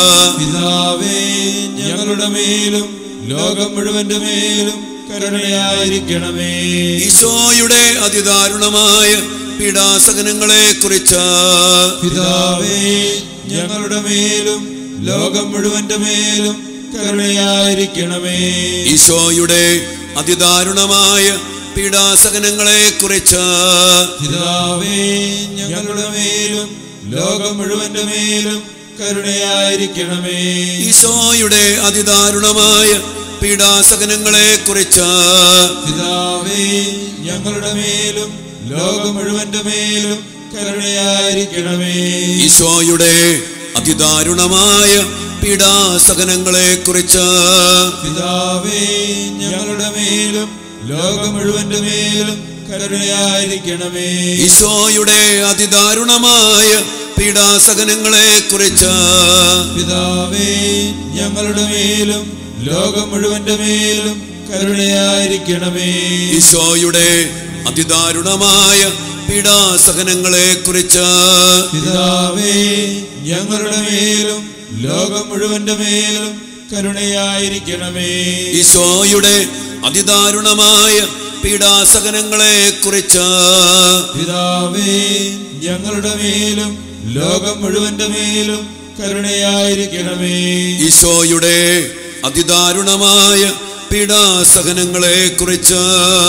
പിതാവേ ഞങ്ങളുടെ മേലും ലോകം മുഴുവന്റെ മേലും കരുണയായിരിക്കണമേ ഈശോയുടെ അതിദാരുണമായ പീഡാസകനങ്ങളെ കുറിച്ച് പിതാവേ ഞങ്ങളുടെ മേലും ലോകം മുഴുവന്റെ മേലും കരുണയായിരിക്കണമേ ഈശോയുടെ അതിദാരുണമായ പീഡാസകനങ്ങളെ കുറിച്ച് പിതാവേ ഞങ്ങളുടെ മേലും ലോകം മുഴുവന്റെ മേലും കരുണയായിരിക്കണമേ ഈശോയുടെ അതിദാരുണമായ പീഡാസകനങ്ങളെ കുറിച്ച് പിതാവേ ഞങ്ങളുടെ മേലും ലോകം മുഴുവന്റെ മേലും കരുണയായിരിക്കണമേ ഈശോയുടെ അതിദാരുണമായ പീഡാസകനങ്ങളെ കുറിച്ച് പിതാവേ ഞങ്ങളുടെ മേലും ലോകം മുഴുവന്റെ മേലും കരുണയായിരിക്കണമേ ഈശോയുടെ അതിദാരുണമായ പീഡാസകനങ്ങളെ കുറിച്ച് പിതാവേ ഞങ്ങളുടെ മേലും ലോകം മുഴുവന്റെ മേലും കരുണയായിരിക്കണമേ ഈശോയുടെ അതിദാരുണമായ പീഡാസകനങ്ങളെ കുറിച്ച് പിതാവേ ഞങ്ങളുടെ മേലും ലോകം മുഴുവന്റെ മേലും കരുണയായിരിക്കണമേ ഈശോയുടെ അതിദാരുണമായ പീഡാസകനങ്ങളെ കുറിച്ച് പിതാവേ ഞങ്ങളുടെ മേലും ലോകം മുഴുവന്റെ മേലും കരുണയായിരിക്കണമേ ഈശോയുടെ അതിദാരുണമായ പീഡാസകനങ്ങളെ കുറിച്ച്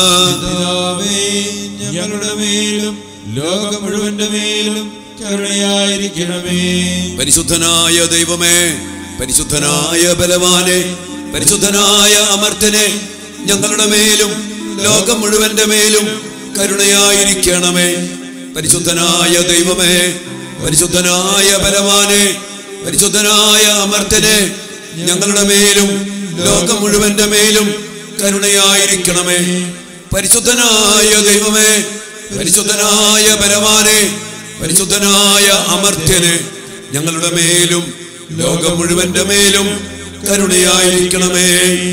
പിതാവേ ഞങ്ങളുടെ മേലും ലോകം മുഴുവന്റെ മേലും കരുണയായിരിക്കണമേ പരിശുദ്ധനായ ദൈവമേ പരിശുദ്ധനായ ബലവാനെ പരിശുദ്ധനായ അമർത്തനെ ഞങ്ങളുടെ മേലും ലോകം മുഴുവന്റെ മേലും കരുണയായിരിക്കണമേ പരിശുദ്ധനായ ദൈവമേ പരിശുദ്ധനായ ബലവാനെ പരിശുദ്ധനായ അമർത്തനെ ഞങ്ങളുടെ മേലും ലോകം മുഴുവന്റെ മേലും കരുണയായിരിക്കണമേ പരിശുദ്ധനായ ദൈവമേ പരിശുദ്ധനായ ബലവാനെ പരിശുദ്ധനായ അമർത്യനെ ഞങ്ങളുടെ മേലും ലോകം മുഴുവന്റെ മേലും കരുണയായിരിക്കണമേ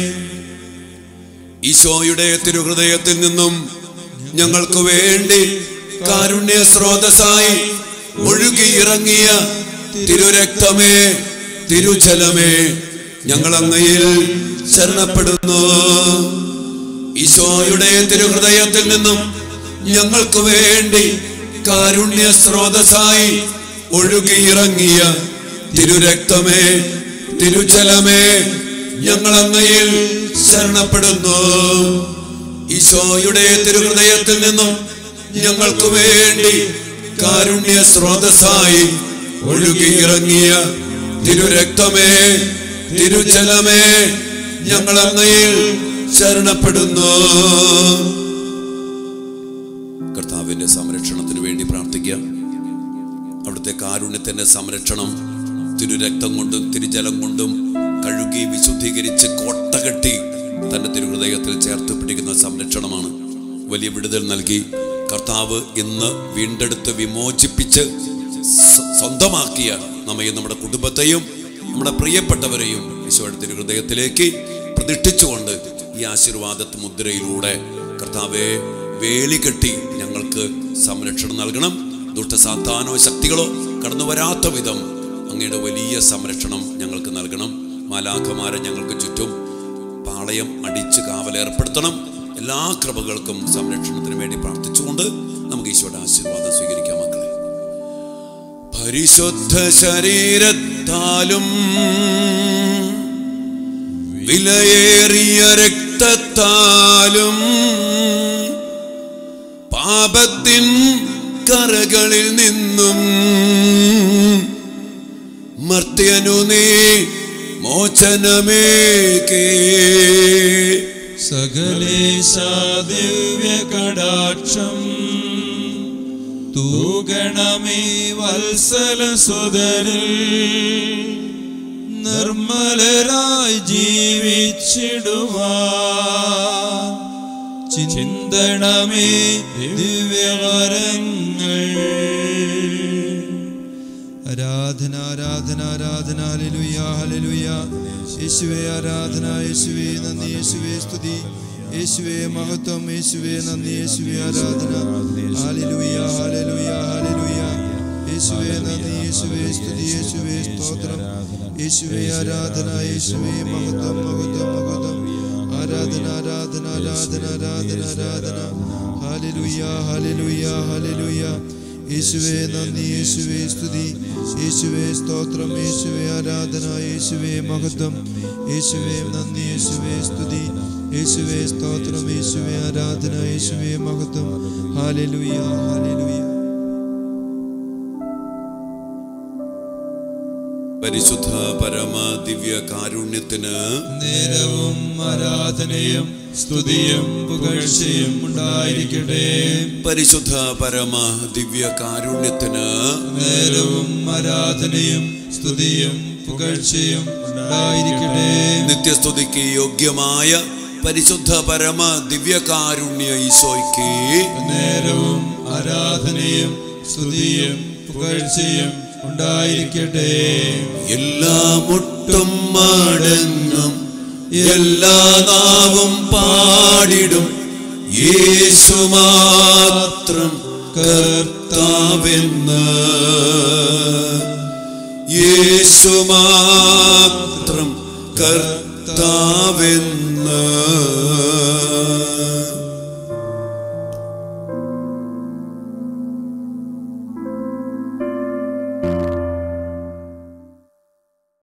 ഈശോയുടെ തിരുഹൃദയത്തിൽ നിന്നും ഞങ്ങൾക്ക് വേണ്ടി കാരുണ്യ സ്രോതസ്സായി ഒഴുകിയിറങ്ങിയ തിരുരക്തമേ തിരുജലമേ ഞങ്ങൾ അങ്ങയിൽ ശരണപ്പെടുന്നു ഈശോയുടെ തിരുഹൃദയത്തിൽ നിന്നും ഞങ്ങൾക്ക് വേണ്ടി കാരുണ്യ സ്രോതസ്സായി ഒഴുകിയിറങ്ങിയ തിരുരക്തമേ തിരുജലമേ ഞങ്ങൾ അങ്ങയിൽ ശരണപ്പെടുന്നു ഈശോയുടെ തിരുഹൃദയത്തിൽ നിന്നും ഞങ്ങൾക്ക് വേണ്ടി കാരുണ്യ സ്രോതസ്സായി ഒഴുകിയിറങ്ങിയ തിരുരക്തമേ തിരുജലമേ ഞങ്ങൾ അങ്ങയിൽ ശരണപ്പെടുന്നു കർത്താവിന്റെ സംരക്ഷണത്തിന് വേണ്ടി പ്രാർത്ഥിക്കുക അവിടുത്തെ കാരുണ്യത്തിന്റെ സംരക്ഷണം തിരുരക്തം കൊണ്ടും തിരുജലം കൊണ്ടും കഴുകി വിശുദ്ധീകരിച്ച് കോട്ട കെട്ടി തന്റെ തിരുഹൃദയത്തിൽ ചേർത്ത് പിടിക്കുന്ന സംരക്ഷണമാണ് വലിയ വിടുതൽ നൽകി കർത്താവ് ഇന്ന് വീണ്ടെടുത്ത് വിമോചിപ്പിച്ച് സ്വ- സ്വന്തമാക്കിയ നമ്മയും നമ്മുടെ കുടുംബത്തെയും നമ്മുടെ പ്രിയപ്പെട്ടവരെയും ഈശോയുടെ തിരുഹൃദയത്തിലേക്ക് പ്രതിഷ്ഠിച്ചുകൊണ്ട് ഈ ആശീർവാദത്ത് മുദ്രയിലൂടെ കർത്താവെ വേലി കെട്ടി ഞങ്ങൾക്ക് സംരക്ഷണം നൽകണം ദുഷ്ടസാത്താനോ ശക്തികളോ കടന്നു വരാത്ത വിധം അങ്ങയുടെ വലിയ സംരക്ഷണം ഞങ്ങൾക്ക് നൽകണം മാലാഖമാരെ ഞങ്ങൾക്ക് ചുറ്റും പാളയം അടിച്ച് കാവലേർപ്പെടുത്തണം എല്ലാ കൃപകൾക്കും സംരക്ഷണത്തിന് വേണ്ടി പ്രാർത്ഥിച്ചുകൊണ്ട് നമുക്ക് ഈശോയുടെ ആശീർവാദം സ്വീകരിക്കാം മക്കളെ പരിശുദ്ധ ശരീരത്താലും വിലയേറിയ രക്തത്താലും പാപത്തിൻ കറകളിൽ നിന്നും മർത്യനു നീ മോചനമേകേ സകലേശാ ദിവ്യ കടാക്ഷം തൂഗണമേ വത്സല സുതരിൽ നിർമ്മലരായി ജീവിച്ചിടുവാ ചിന്തണമേ ദിവ്യവരങ്ങൾ ആരാധന ആരാധന ആരാധന ഹല്ലേലൂയ ഹല്ലേലൂയ യേശുവേ ആരാധന യേശുവേ നന്ദി യേശുവേ സ്തുതി യേശുവേ മഹത്വം യേശുവേ നന്ദി യേശുവേ ആരാധന ഹല്ലേലൂയ ഹല്ലേലൂയ ഹല്ലേലൂയ യേശുവേ നന്ദി യേശുവേ സ്തുതി യേശുവേ സ്തോത്രം യേശുവേ ആരാധന യേശുവേ മഹത്വം മഹത്വം മഹത്വം ആരാധന ആരാധന ആരാധന ആരാധന ആരാധന ഹല്ലേലൂയ ഹല്ലേലൂയ ഹല്ലേലൂയ യേശുവേ നന്ദി യേശുവേ സ്തുതി യേശുവേ സ്തോത്രം യേശുവേ ആരാധന യേശുവേ മഹത്വം യേശുവേ നന്ദി യേശുവേ സ്തുതി യേശുവേ സ്തോത്രം യേശുവേ ആരാധന യേശുവേ മഹത്വം ഹാലലുയ ഹാലലുയ പരിശുദ്ധ പരമ ദിവ്യ കാരുണ്യത്തിന് നേരവും ആരാധനയും സ്തുതിയും പുകഴ്ചയും ഉണ്ടായിരിക്കട്ടെ പരിശുദ്ധ പരമ ദിവ്യ കാരുണ്യത്തിന് നേരവും ആരാധനയും സ്തുതിയും പുകഴ്ചയും ഉണ്ടായിരിക്കട്ടെ നിത്യസ്തുതിക്ക് യോഗ്യമായ പരിശുദ്ധ പരമ ദിവ്യകാരുണ്യ ഈശോയ്ക്ക് നേരവും ആരാധനയും സ്തുതിയും പുകഴ്ചയും ഉണ്ടായിരിക്കട്ടെ എല്ലാ മുട്ടും മടങ്ങും എല്ലാ നാവും പാടിടും യേശു മാത്രം കർത്താവെന്ന് യേശു മാത്രം കർത്താവെന്ന്